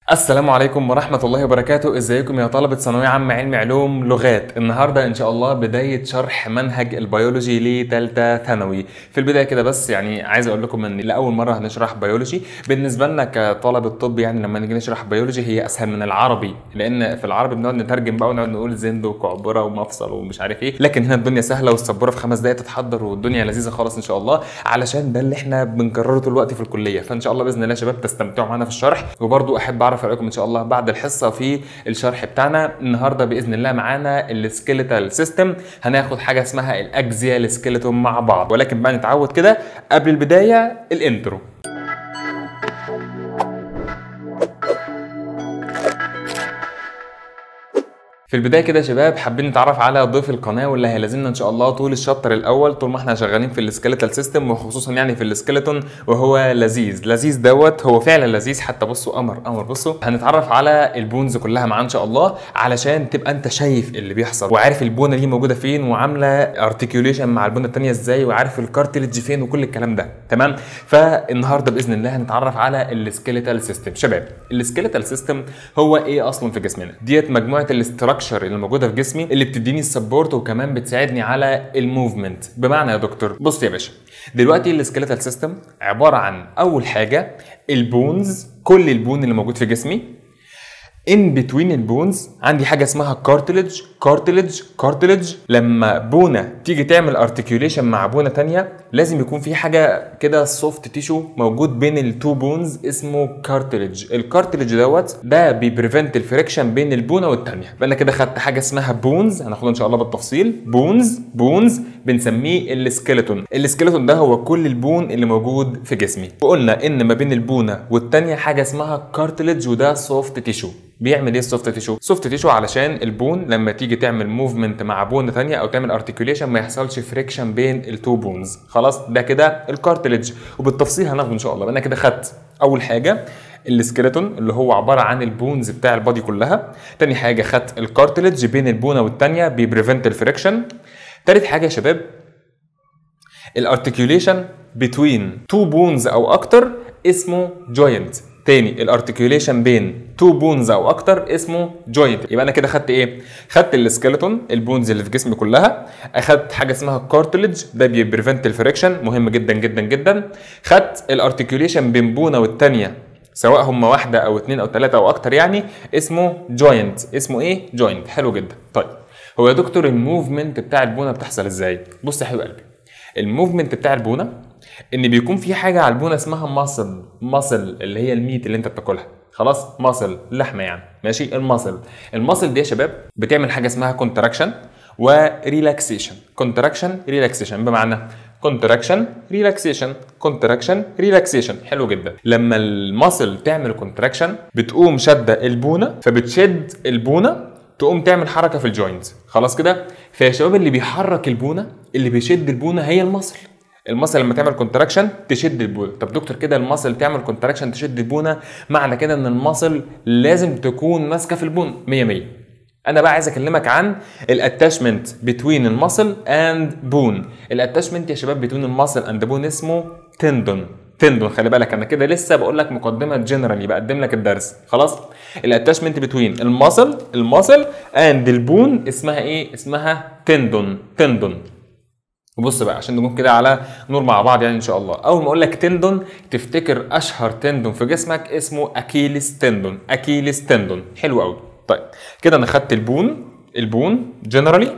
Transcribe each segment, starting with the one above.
السلام عليكم ورحمة الله وبركاته ازيكم يا طلبة ثانوية عامة علم علوم لغات النهاردة ان شاء الله بداية شرح منهج البيولوجي لتالتة ثانوي في البداية كده بس يعني عايز اقول لكم ان لأول مرة هنشرح بيولوجي بالنسبة لنا كطلبة طب يعني لما نيجي نشرح بيولوجي هي اسهل من العربي لان في العربي بنقعد نترجم بقى ونقعد نقول زند وكعبرة ومفصل ومش عارف ايه لكن هنا الدنيا سهلة والسبورة في خمس دقايق تتحضر والدنيا لذيذة خالص ان شاء الله علشان ده اللي احنا بنكرره طول الوقت في الكلية فان شاء الله باذن الله يا شباب تستمتعوا معانا في الشرح وبرضو احب اعرف رايكم ان شاء الله بعد الحصه في الشرح بتاعنا النهارده باذن الله معانا السكيليتال سيستم هناخد حاجه اسمها الاكزيال سكيلتون مع بعض ولكن بقى نتعود كده قبل البدايه الانترو في البدايه كده يا شباب حابين نتعرف على ضيف القناه واللي هيلازمنا ان شاء الله طول الشابتر الاول طول ما احنا شغالين في السكيلتال سيستم وخصوصا يعني في السكيلتون وهو لذيذ لذيذ دوت هو فعلا لذيذ حتى بصوا قمر قمر بصوا هنتعرف على البونز كلها معاه ان شاء الله علشان تبقى انت شايف اللي بيحصل وعارف البونه دي موجوده فين وعامله ارتكيوليشن مع البونه الثانيه ازاي وعارف الكارتلج فين وكل الكلام ده تمام فالنهارده باذن الله هنتعرف على السكيلتال سيستم شباب السكيلتال سيستم هو ايه اصلا في جسمنا ديت مجموعه الاستراكشر اللي موجوده في جسمي اللي بتديني السبورت وكمان بتساعدني على الموفمنت بمعنى يا دكتور بص يا باشا دلوقتي السكيلتال سيستم عباره عن اول حاجه البونز كل البون اللي موجود في جسمي ان بتوين البونز عندي حاجه اسمها كارتلج كارتلج كارتلج لما بونه تيجي تعمل ارتكيوليشن مع بونه تانية لازم يكون في حاجه كده سوفت تيشو موجود بين التو بونز اسمه كارتلج الكارتلج دوت ده بيبريفنت الفريكشن بين البونه والتانية فانا كده خدت حاجه اسمها بونز هناخدها ان شاء الله بالتفصيل بونز بونز بنسميه السكيلتون السكيلتون ده هو كل البون اللي موجود في جسمي وقلنا ان ما بين البونه والتانية حاجه اسمها كارتلج وده سوفت تيشو بيعمل ايه السوفت تيشو؟ سوفت تيشو علشان البون لما تيجي تعمل موفمنت مع بون ثانيه او تعمل ارتكيوليشن ما يحصلش فريكشن بين التو بونز خلاص ده كده الكارتلج وبالتفصيل هناخده ان شاء الله انا كده خدت اول حاجه السكيلتون اللي هو عباره عن البونز بتاع البادي كلها تاني حاجه خدت الكارتلج بين البونه والثانيه بيبريفنت الفريكشن تالت حاجه يا شباب الارتكيوليشن بتوين تو بونز او اكتر اسمه جوينت تاني الارتكيوليشن بين تو بونز او اكتر اسمه جوينت يبقى انا كده خدت ايه خدت السكيلتون البونز اللي في جسمي كلها اخدت حاجه اسمها كارتلج ده بيبريفنت الفريكشن مهم جدا جدا جدا خدت الارتكيوليشن بين بونه والثانيه سواء هم واحده او اثنين او ثلاثه او اكتر يعني اسمه جوينت اسمه ايه جوينت حلو جدا طيب هو يا دكتور الموفمنت بتاع البونه بتحصل ازاي بص يا حبيب قلبي الموفمنت بتاع البونه ان بيكون في حاجه على البونه اسمها ماسل ماسل اللي هي الميت اللي انت بتاكلها خلاص ماسل لحمه يعني ماشي الماسل الماسل دي يا شباب بتعمل حاجه اسمها كونتراكشن وريلاكسيشن كونتراكشن ريلاكسيشن بمعنى كونتراكشن ريلاكسيشن كونتراكشن ريلاكسيشن حلو جدا لما الماسل تعمل كونتراكشن بتقوم شاده البونه فبتشد البونه تقوم تعمل حركه في الجوينت خلاص كده فيا شباب اللي بيحرك البونه اللي بيشد البونه هي المصل المصل لما تعمل كونتراكشن تشد البونه طب دكتور كده المصل تعمل كونتراكشن تشد البونه معنى كده ان المصل لازم تكون ماسكه في البون 100 100 انا بقى عايز اكلمك عن الاتاشمنت بتوين المصل اند بون الاتاشمنت يا شباب بتوين المصل اند بون اسمه تندون تندون خلي بالك انا كده لسه بقول لك مقدمه جنرالي بقدم لك الدرس خلاص الاتاشمنت بتوين المصل المصل اند البون اسمها ايه اسمها تندون تندون وبص بقى عشان نكون كده على نور مع بعض يعني ان شاء الله اول ما اقول لك تندون تفتكر اشهر تندون في جسمك اسمه اكيليس تندون اكيليس تندون حلو قوي طيب كده انا خدت البون البون جنرالي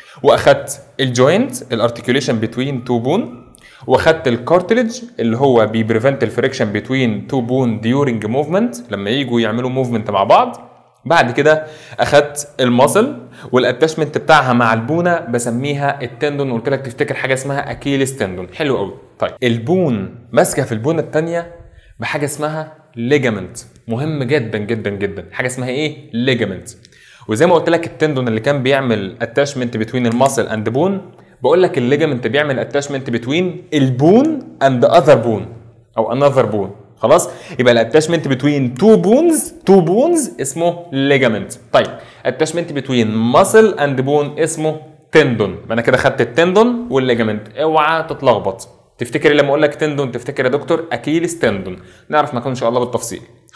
واخدت الجوينت الارتكيوليشن بتوين تو بون واخدت الكارتلج اللي هو بيبريفنت الفريكشن بتوين تو بون ديورنج موفمنت لما يجوا يعملوا موفمنت مع بعض بعد كده اخدت الماسل والاتاشمنت بتاعها مع البونه بسميها التندون وقلت لك تفتكر حاجه اسمها اكيليس تندون حلو قوي طيب البون ماسكه في البونه الثانيه بحاجه اسمها ليجامنت مهم جدا جدا جدا حاجه اسمها ايه ليجامنت وزي ما قلت لك التندون اللي كان بيعمل اتاشمنت بتوين الماسل اند بون بقول لك الليجامنت بيعمل اتاشمنت بتوين البون اند اذر بون او انذر بون خلاص يبقى الاتاشمنت بتوين تو بونز تو بونز اسمه ليجامنت طيب اتاشمنت بتوين ماسل اند بون اسمه تندون يبقى انا كده خدت التندون والليجامنت اوعى تتلخبط تفتكر لما اقول لك تندون تفتكر يا دكتور اكيليس تندون نعرف مكانه ان شاء الله بالتفصيل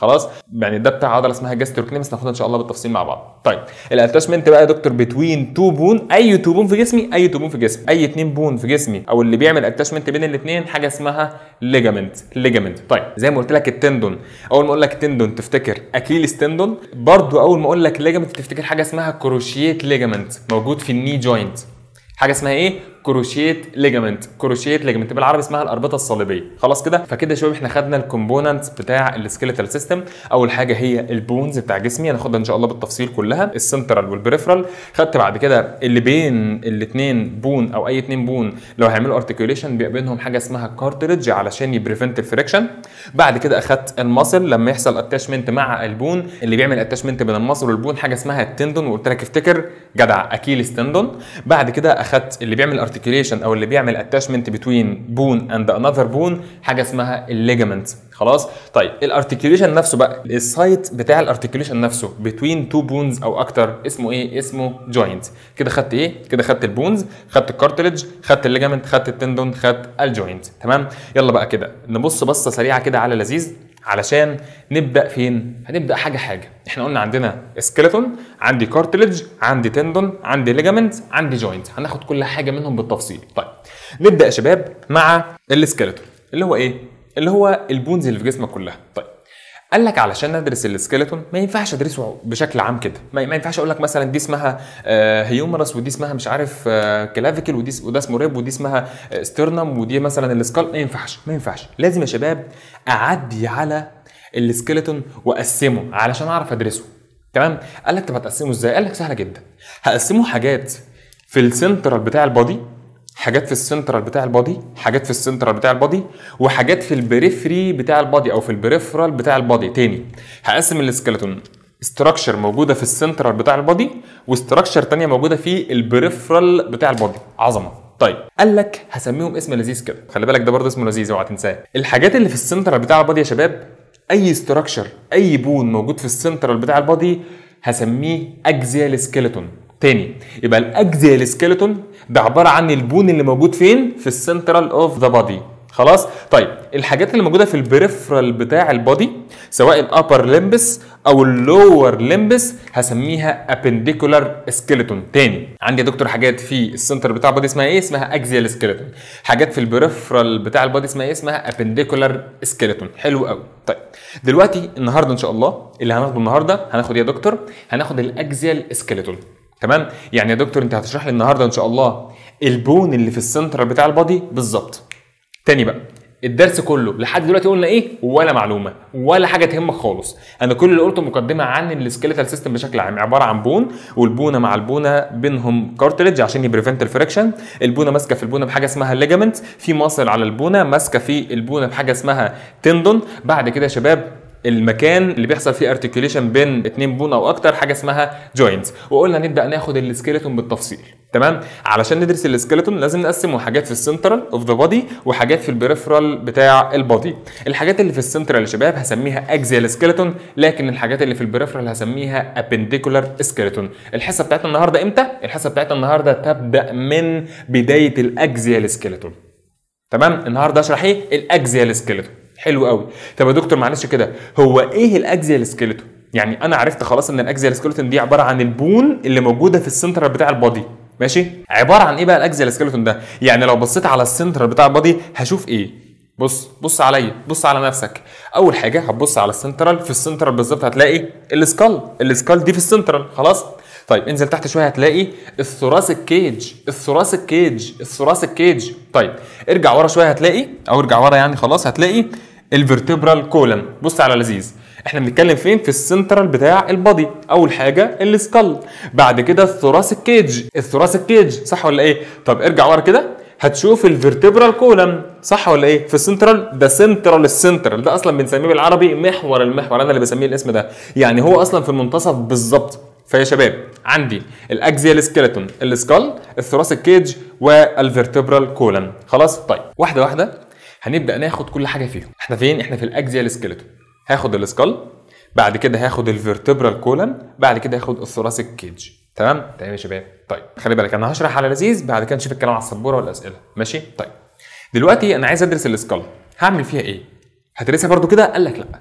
خلاص يعني ده بتاع عضله اسمها جاستروكنيمس ناخدها ان شاء الله بالتفصيل مع بعض طيب الاتاشمنت بقى يا دكتور بتوين تو بون اي تو بون في جسمي اي تو بون في جسمي اي اتنين بون في جسمي او اللي بيعمل اتاشمنت بين الاثنين حاجه اسمها ليجامنت ليجامنت طيب زي ما قلت لك التندون اول ما اقول لك تندون تفتكر اكيليس تندون برضو اول ما اقول لك ليجامنت تفتكر حاجه اسمها كروشيت ليجامنت موجود في الني جوينت حاجه اسمها ايه كروشيت ليجامنت كروشيت ليجامنت بالعربي اسمها الاربطه الصليبيه خلاص كده فكده يا شباب احنا خدنا الكومبوننتس بتاع السكيلتال سيستم اول حاجه هي البونز بتاع جسمي هناخدها ان شاء الله بالتفصيل كلها السنترال والبريفرال خدت بعد كده اللي بين الاثنين بون او اي اثنين بون لو هيعملوا ارتكيوليشن بيبقى بينهم حاجه اسمها كارتريدج علشان يبريفنت الفريكشن بعد كده اخدت الماسل لما يحصل اتاشمنت مع البون اللي بيعمل اتاشمنت بين الماسل والبون حاجه اسمها التندون وقلت لك افتكر جدع اكيليس تندون بعد كده اخدت اللي بيعمل ارتكيوليشن او اللي بيعمل اتاشمنت بتوين بون اند انذر بون حاجه اسمها الليجامنت خلاص طيب الارتكيوليشن نفسه بقى السايت بتاع الارتكيوليشن نفسه بتوين تو بونز او اكتر اسمه ايه اسمه جوينت كده خدت ايه كده خدت البونز خدت الكارتلج خدت الليجامنت خدت التندون خدت الجوينت تمام يلا بقى كده نبص بصه سريعه كده على لذيذ علشان نبدا فين هنبدا حاجه حاجه احنا قلنا عندنا سكيلتون عندي كارتلج عندي تندون عندي ليجامنت عندي جوينت هناخد كل حاجه منهم بالتفصيل طيب نبدا يا شباب مع السكيلتون اللي هو ايه اللي هو البونز اللي في جسمك كلها طيب قال لك علشان ندرس السكيلتون ما ينفعش ادرسه بشكل عام كده ما ما ينفعش اقول لك مثلا دي اسمها آه، هيومرس ودي اسمها مش عارف آه، كلافيكل ودي وده اسمه ريب ودي اسمها آه، ستيرنم ودي مثلا السكال ما ينفعش ما ينفعش لازم يا شباب اعدي على السكيلتون واقسمه علشان اعرف ادرسه تمام قال لك طب هتقسمه ازاي قال لك سهله جدا هقسمه حاجات في السنترال بتاع البادي حاجات في السنترال بتاع البادي حاجات في السنترال بتاع البادي وحاجات في البريفري بتاع البادي او في البريفرال بتاع البادي تاني هقسم السكيلتون استراكشر موجوده في السنترال بتاع البادي واستراكشر تانية موجوده في البريفرال بتاع البادي عظمه طيب قال لك هسميهم اسم لذيذ كده خلي بالك ده برضه اسمه لذيذ اوعى تنساه الحاجات اللي في السنترال بتاع البادي يا شباب اي استراكشر اي بون موجود في السنترال بتاع البادي هسميه اكزيال سكيلتون تاني يبقى الاكزيال سكيلتون ده عباره عن البون اللي موجود فين في السنترال اوف ذا بادي خلاص طيب الحاجات اللي موجوده في البريفرال بتاع البادي سواء الابر ليمبس او اللور ليمبس هسميها ابنديكولار سكيلتون تاني عندي يا دكتور حاجات في السنتر بتاع البادي اسمها ايه اسمها اكزيال سكيلتون حاجات في البريفرال بتاع البادي اسمها ايه اسمها ابنديكولار سكيلتون حلو قوي طيب دلوقتي النهارده ان شاء الله اللي هناخده النهارده هناخد ايه يا دكتور هناخد الاكزيال سكيلتون تمام يعني يا دكتور انت هتشرح لي النهارده ان شاء الله البون اللي في السنتر بتاع البادي بالظبط تاني بقى الدرس كله لحد دلوقتي قلنا ايه ولا معلومه ولا حاجه تهمك خالص انا كل اللي قلته مقدمه عن السكيلتال سيستم بشكل عام عباره عن بون والبونه مع البونه بينهم كارتريدج عشان يبريفنت الفريكشن البونه ماسكه في البونه بحاجه اسمها ليجامنت في ماسل على البونه ماسكه في البونه بحاجه اسمها تندون بعد كده يا شباب المكان اللي بيحصل فيه ارتكيوليشن بين اتنين بون او اكتر حاجه اسمها جوينتس وقلنا نبدا ناخد السكيلتون بالتفصيل تمام علشان ندرس السكيلتون لازم نقسمه حاجات في السنترال اوف ذا بودي وحاجات في البريفرال بتاع البودي الحاجات اللي في السنترال يا شباب هسميها اكزيال سكيلتون لكن الحاجات اللي في البريفرال هسميها ابنديكولار سكيلتون الحصه بتاعتنا النهارده امتى الحصه بتاعتنا النهارده تبدا من بدايه الاكزيال سكيلتون تمام النهارده اشرح ايه الاكزيال سكيلتون حلو قوي طب يا دكتور معلش كده هو ايه الاكزيال سكيلتون يعني انا عرفت خلاص ان الاكزيال سكيلتون دي عباره عن البون اللي موجوده في السنترال بتاع البادي ماشي عباره عن ايه بقى الاكزيال سكيلتون ده يعني لو بصيت على السنترال بتاع البادي هشوف ايه بص بص عليا بص على نفسك اول حاجه هتبص على السنترال في السنترال بالظبط هتلاقي السكال السكال دي في السنترال خلاص طيب انزل تحت شويه هتلاقي الثوراسيك كيج الثوراسيك كيج الثوراسيك كيج طيب ارجع ورا شويه هتلاقي او ارجع ورا يعني خلاص هتلاقي الفرتبرال كولن بص على لذيذ احنا بنتكلم فين في السنترال بتاع البادي اول حاجه السكال بعد كده الثوراسيك كيج الثوراسيك كيج صح ولا ايه طب ارجع ورا كده هتشوف الفرتبرال كولم صح ولا ايه في السنترال ده سنترال السنترال ده اصلا بنسميه بالعربي محور المحور انا اللي بسميه الاسم ده يعني هو اصلا في المنتصف بالظبط فيا شباب عندي الاكزيال سكيلتون السكال الثوراسيك كيج والفرتبرال كولن خلاص طيب واحده واحده هنبدا ناخد كل حاجه فيهم احنا فين احنا في الاكزيال سكيلتون هاخد السكال بعد كده هاخد الفرتبرال كولن بعد كده هاخد الثوراسيك كيج تمام تمام يا شباب طيب خلي بالك انا هشرح على لذيذ بعد كده نشوف الكلام على السبوره والاسئله ماشي طيب دلوقتي انا عايز ادرس السكال هعمل فيها ايه هتدرسها برضو كده قال لك لا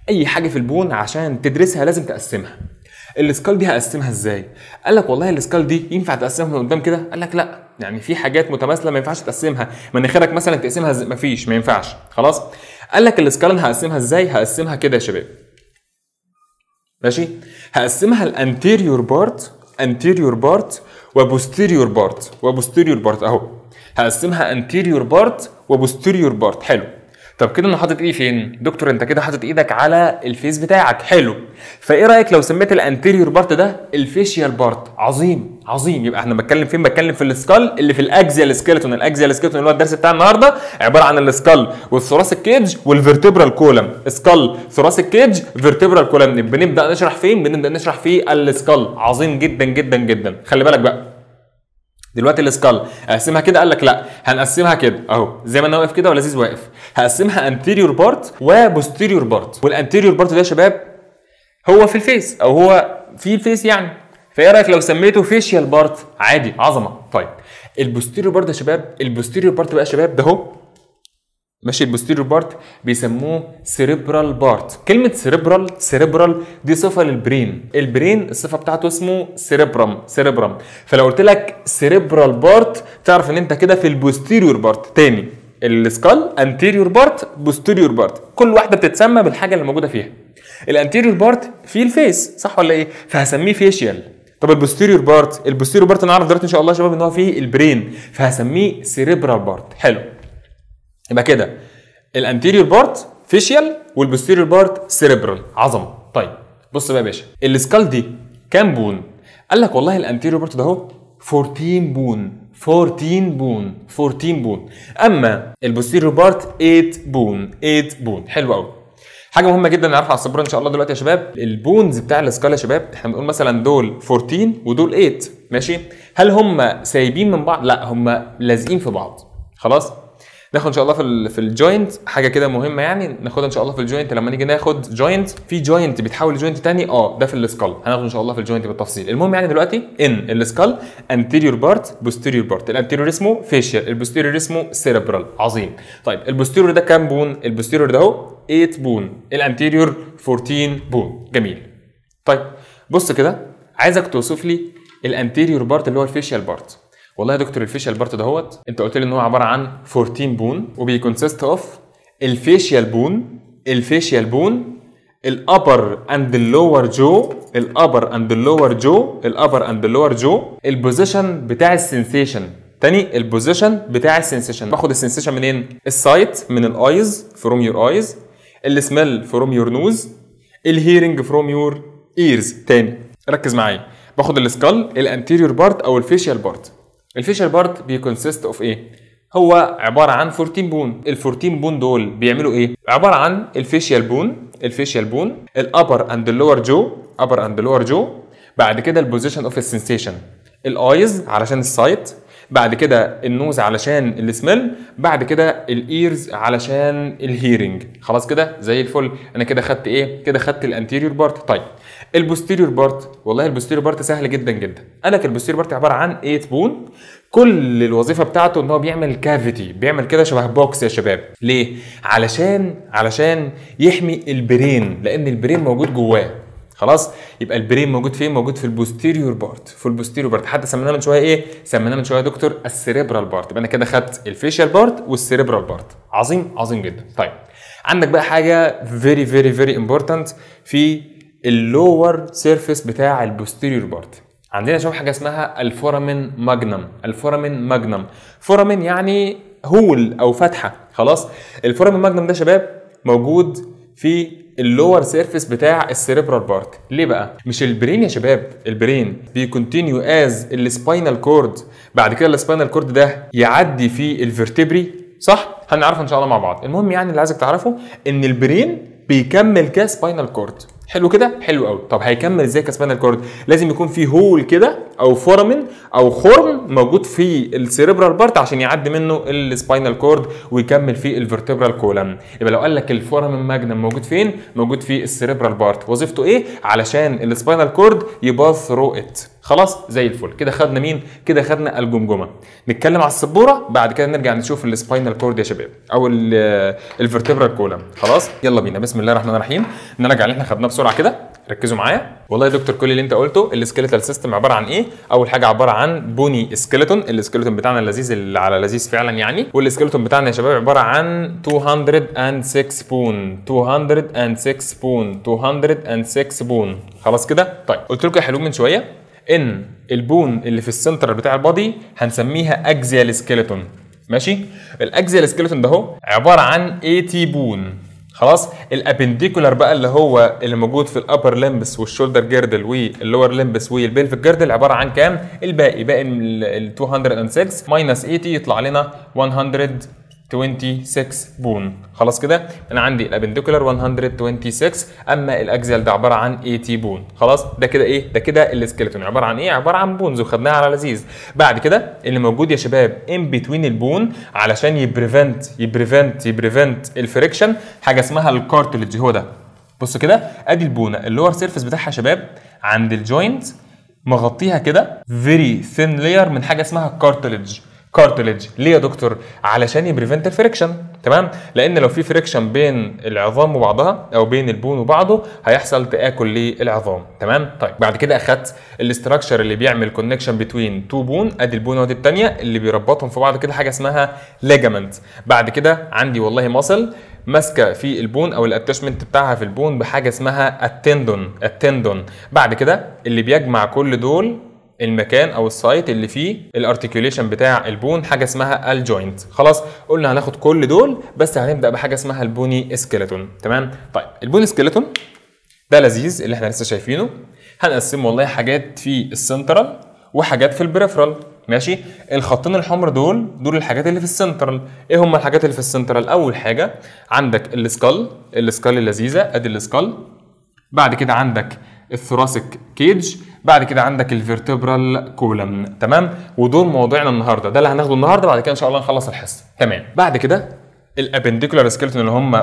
اي حاجه في البون عشان تدرسها لازم تقسمها السكال دي هقسمها ازاي قال لك والله السكال دي ينفع تقسمها من قدام كده قال لك لا يعني في حاجات متماثله ما ينفعش تقسمها مناخيرك مثلا تقسمها ز... مفيش ما ينفعش خلاص قال لك السكال انا هقسمها ازاي هقسمها كده يا شباب ماشي هقسمها الانتيريور بارت انتيريور بارت وبوستيريور بارت وبوستيريور بارت اهو هقسمها انتيريور بارت وبوستيريور بارت حلو طب كده انا حاطط ايدي فين دكتور انت كده حاطط ايدك على الفيس بتاعك حلو فايه رايك لو سميت الانتيريور بارت ده الفيشيال بارت عظيم عظيم يبقى احنا بتكلم فين بتكلم في السكال اللي في الاكزيال سكيلتون الاكزيال سكيلتون اللي هو الدرس بتاع النهارده عباره عن السكال والثوراسيك كيج والفيرتبرال كولم سكال ثوراسيك كيج فيرتبرال كولم بنبدا نشرح فين بنبدا نشرح في السكال عظيم جدا جدا جدا خلي بالك بقى دلوقتي السكال اقسمها كده قال لك لا هنقسمها كده اهو زي ما انا واقف كده ولذيذ واقف هقسمها انتيريور بارت وبوستيريور بارت والانتيريور بارت ده يا شباب هو في الفيس او هو في الفيس يعني فايه رايك لو سميته فيشيال بارت عادي عظمه طيب البوستيريور بارت يا شباب البوستيريور بارت بقى يا شباب ده اهو ماشي البوستيريور بارت بيسموه سيريبرال بارت كلمه سيريبرال سيريبرال دي صفه للبرين البرين الصفه بتاعته اسمه سيريبرام سيريبرام فلو قلت لك سيريبرال بارت تعرف ان انت كده في البوستيريور بارت تاني السكال انتيريور بارت بوستيريور بارت كل واحده بتتسمى بالحاجه اللي موجوده فيها الانتيريور بارت في الفيس صح ولا ايه فهسميه فيشيال طب البوستيريور بارت البوستيريور بارت انا عارف دلوقتي ان شاء الله يا شباب ان هو فيه البرين فهسميه سيريبرال بارت حلو يبقى كده الانتيريور بارت فيشيال والبوستيريور بارت سيريبرال عظمه طيب بص بقى يا باشا السكال دي كام بون قال لك والله الانتيريور بارت ده اهو 14 بون 14 بون 14 بون اما البوستيريور بارت 8 بون 8 بون حلو قوي حاجه مهمه جدا نعرفها على السبوره ان شاء الله دلوقتي يا شباب البونز بتاع السكال يا شباب احنا بنقول مثلا دول 14 ودول 8 ماشي هل هم سايبين من بعض لا هم لازقين في بعض خلاص ناخد ان شاء الله في ال في الجوينت حاجه كده مهمه يعني ناخدها ان شاء الله في الجوينت لما نيجي ناخد جوينت في جوينت بيتحول لجوينت تاني اه ده في السكال هناخده ان شاء الله في الجوينت بالتفصيل المهم يعني دلوقتي ان السكال انتيريور بارت بوستيريور بارت الانتيريور اسمه فيشيال البوستيريور اسمه سيريبرال عظيم طيب البوستيريور ده كام بون البوستيريور ده اهو 8 بون الانتيريور 14 بون جميل طيب بص كده عايزك توصف لي الانتيريور بارت اللي هو الفيشيال بارت والله يا دكتور الفيشيال بارت دهوت انت قلت لي ان هو عباره عن 14 بون وبيكونسيست اوف الفيشيال بون الفيشيال بون الابر اند اللور جو الابر اند اللور جو الابر اند اللور جو البوزيشن بتاع السنسيشن تاني البوزيشن بتاع السنسيشن باخد السنسيشن منين السايت من الايز فروم يور ايز السميل فروم يور نوز الهيرنج فروم يور ايرز تاني ركز معايا باخد السكال الانتيريور بارت او الفيشيال بارت الفيشر بارت بيكونسيست اوف ايه؟ هو عباره عن 14 بون ال 14 بون دول بيعملوا ايه؟ عباره عن الفيشيال بون الفيشيال بون الابر اند اللور جو ابر اند اللور جو بعد كده البوزيشن اوف السنسيشن الايز علشان السايت بعد كده النوز علشان السميل بعد كده الايرز علشان الهيرنج خلاص كده زي الفل انا كده خدت ايه كده خدت الانتيريور بارت طيب البوستيريور بارت والله البوستيريور بارت سهل جدا جدا قال لك البوستيريور بارت عباره عن 8 بون كل الوظيفه بتاعته ان هو بيعمل كافيتي بيعمل كده شبه بوكس يا شباب ليه علشان علشان يحمي البرين لان البرين موجود جواه خلاص يبقى البرين موجود فين موجود في البوستيريور بارت في البوستيريور بارت حتى سميناه من شويه ايه سميناه من شويه يا دكتور السيريبرال بارت يبقى انا كده خدت الفيشال بارت والسيريبرال بارت عظيم عظيم جدا طيب عندك بقى حاجه فيري فيري فيري امبورتنت في اللور سيرفيس بتاع البوستيريور بارت عندنا شوف حاجه اسمها الفورامين ماجنم الفورامين ماجنم فورامين يعني هول او فتحه خلاص الفورامين ماجنم ده شباب موجود في اللور سيرفيس بتاع السيريبرال بارت ليه بقى مش البرين يا شباب البرين بيكونتينيو از السباينال كورد بعد كده السباينال كورد ده يعدي في الفرتبري صح هنعرفها ان شاء الله مع بعض المهم يعني اللي عايزك تعرفه ان البرين بيكمل كسباينال كورد حلو كده حلو قوي طب هيكمل ازاي كسباينال كورد لازم يكون في هول كده او فورامين او خرم موجود في السيريبرال بارت عشان يعدي منه السباينال كورد ويكمل في الفرتبرال كولم يبقى لو قال لك الفورامين ماجنم موجود فين موجود في السيريبرال بارت وظيفته ايه علشان السباينال كورد يباث ثرو ات خلاص زي الفل كده خدنا مين كده خدنا الجمجمه نتكلم على السبوره بعد كده نرجع نشوف السباينال كورد يا شباب او الفرتبرال كولم خلاص يلا بينا بسم الله الرحمن الرحيم نراجع اللي احنا خدناه بسرعه كده ركزوا معايا والله يا دكتور كل اللي انت قلته السكيلتال سيستم عباره عن ايه اول حاجه عباره عن بوني سكيلتون السكيلتون بتاعنا اللذيذ اللي على لذيذ فعلا يعني والسكيلتون بتاعنا يا شباب عباره عن 206 بون 206 بون 206 بون خلاص كده طيب قلت لكم يا حلوين من شويه ان البون اللي في السنتر بتاع البادي هنسميها اكزيال سكيلتون ماشي الاكزيال سكيلتون ده اهو عباره عن 80 بون خلاص الابنديكولار بقى اللي هو اللي موجود في الابر لمبس والشولدر جيردل واللور لمبس والبلفيك جيردل عباره عن كام الباقي باقي ال 206 ماينس 80 يطلع لنا 126 بون خلاص كده انا عندي الابنديكولار 126 اما الاكزيال ده عباره عن 80 بون خلاص ده كده ايه ده كده السكيلتون عباره عن ايه عباره عن بونز وخدناها على لذيذ بعد كده اللي موجود يا شباب ان بتوين البون علشان يبريفنت يبريفنت يبريفنت الفريكشن حاجه اسمها الكارتلج هو ده بص كده ادي البونه اللور سيرفيس بتاعها يا شباب عند الجوينت مغطيها كده فيري ثين لاير من حاجه اسمها كارتلج كارتلج ليه يا دكتور علشان يبريفنت الفريكشن تمام لان لو في فريكشن بين العظام وبعضها او بين البون وبعضه هيحصل تاكل للعظام تمام طيب بعد كده اخدت الاستراكشر اللي بيعمل كونكشن بتوين تو بون ادي البون ودي الثانيه اللي بيربطهم في بعض كده حاجه اسمها ليجامنت بعد كده عندي والله ماسل ماسكه في البون او الاتشمنت بتاعها في البون بحاجه اسمها التندون التندون بعد كده اللي بيجمع كل دول المكان او السايت اللي فيه الارتكيوليشن بتاع البون حاجه اسمها الجوينت خلاص قلنا هناخد كل دول بس هنبدا بحاجه اسمها البوني سكيلتون تمام طيب البوني سكيلتون ده لذيذ اللي احنا لسه شايفينه هنقسمه والله حاجات في السنترال وحاجات في البريفرال ماشي الخطين الحمر دول دول الحاجات اللي في السنترال ايه هم الحاجات اللي في السنترال اول حاجه عندك السكال السكال اللذيذه ادي السكال بعد كده عندك الثوراسيك كيج بعد كده عندك الفيرتبرال كولم تمام ودول مواضيعنا النهارده ده اللي هناخده النهارده بعد كده ان شاء الله نخلص الحصه تمام بعد كده الابنديكولار سكيلتون اللي هم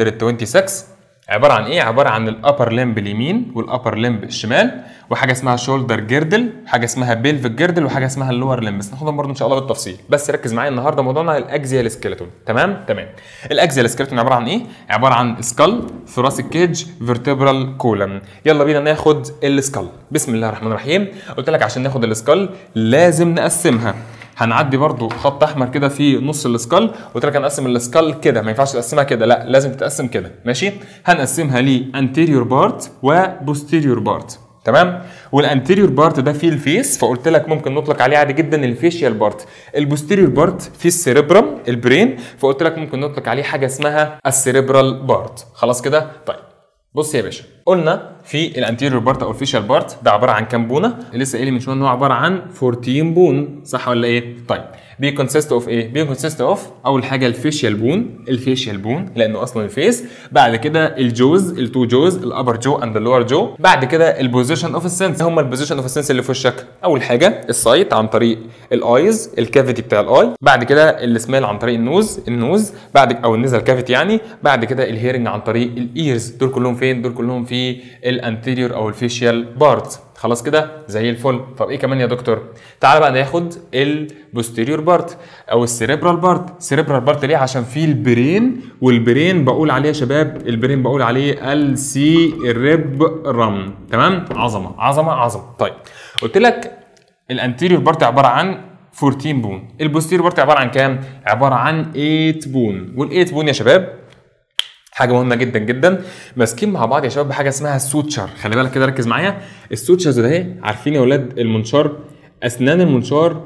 126 عباره عن ايه عباره عن الابر لمب اليمين والابر لمب الشمال وحاجه اسمها شولدر جيردل حاجه اسمها بيلفيك جيردل وحاجه اسمها اللور لمب بس ناخدهم برضه ان شاء الله بالتفصيل بس ركز معايا النهارده موضوعنا الاكزيال سكيلتون تمام تمام الاكزيال سكيلتون عباره عن ايه عباره عن سكال ثوراسيك كيج فيرتبرال كولم يلا بينا ناخد السكال بسم الله الرحمن الرحيم قلت لك عشان ناخد السكال لازم نقسمها هنعدي برضو خط احمر كده في نص السكال قلت لك هنقسم السكال كده ما ينفعش تقسمها كده لا لازم تتقسم كده ماشي هنقسمها ل anterior بارت وبوستيريور بارت تمام والانتيريور بارت ده فيه الفيس فقلت لك ممكن نطلق عليه عادي جدا الفيشيال بارت البوستيريور بارت فيه السيريبرم البرين فقلت لك ممكن نطلق عليه حاجه اسمها السيريبرال بارت خلاص كده طيب بص يا باشا قلنا في الانتيريور بارت او الفيشال بارت ده عباره عن كام بونه لسه قايل من شويه ان هو عباره عن 14 بون صح ولا ايه طيب بيكونسيست اوف ايه بيكونسيست اوف اول حاجه الفيشيال بون الفيشيال بون لانه اصلا الفيس بعد كده الجوز التو جوز الابر جو اند اللور جو بعد كده البوزيشن اوف السنس هم البوزيشن اوف السنس اللي في وشك اول حاجه السايت عن طريق الايز الكافيتي بتاع الاي بعد كده السميل عن طريق النوز النوز بعد او النزل كافيتي يعني بعد كده الهيرنج عن طريق الايرز دول كلهم فين دول كلهم في الانتيريور او الفيشيال بارت خلاص كده زي الفل طب ايه كمان يا دكتور تعال بقى ناخد البوستيريور بارت او السيريبرال بارت سيريبرال بارت ليه عشان فيه البرين والبرين بقول عليه يا شباب البرين بقول عليه السي ريب رم تمام عظمه عظمه عظمه طيب قلت لك الانتيريور بارت عباره عن 14 بون البوستيريور بارت عباره عن كام عباره عن 8 بون وال8 بون يا شباب حاجه مهمه جدا جدا ماسكين مع بعض يا شباب بحاجه اسمها السوتشر خلي بالك كده ركز معايا السوتشرز ده اهي عارفين يا اولاد المنشار اسنان المنشار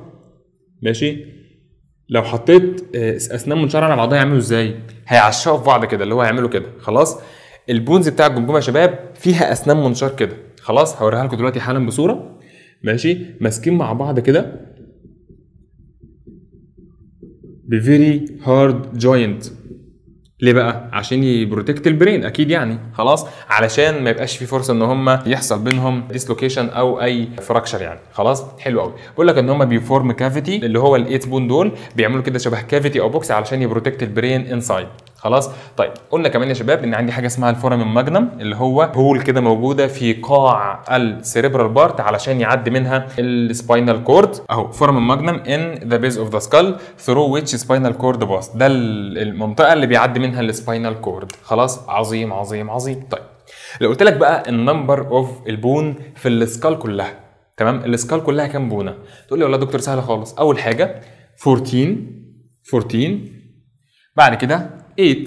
ماشي لو حطيت آه، اسنان منشار على بعضها يعملوا ازاي هيعشقوا في بعض كده اللي هو هيعملوا كده خلاص البونز بتاع الجمجمه يا شباب فيها اسنان منشار كده خلاص هوريها لكم دلوقتي حالا بصوره ماشي ماسكين مع بعض كده بفيري هارد جوينت ليه بقى؟ عشان يبروتكت البرين اكيد يعني خلاص علشان ما يبقاش في فرصه ان هم يحصل بينهم ديسلوكيشن او اي فراكشر يعني خلاص حلو قوي بقول لك ان هم بيفورم كافيتي اللي هو الايت بون دول بيعملوا كده شبه كافيتي او بوكس علشان يبروتكت البرين انسايد خلاص طيب قلنا كمان يا شباب ان عندي حاجه اسمها الفورامين ماجنم اللي هو هول كده موجوده في قاع السيريبرال بارت علشان يعدي منها السباينال كورد اهو فورامين ماجنم ان ذا بيز اوف ذا سكال ثرو ويتش سباينال كورد باس ده ال- المنطقه اللي بيعدي منها السباينال كورد خلاص عظيم عظيم عظيم طيب لو قلت لك بقى النمبر اوف البون في السكال كلها تمام السكال كلها كام بونه تقول لي والله يا دكتور سهله خالص اول حاجه 14 14 بعد كده 8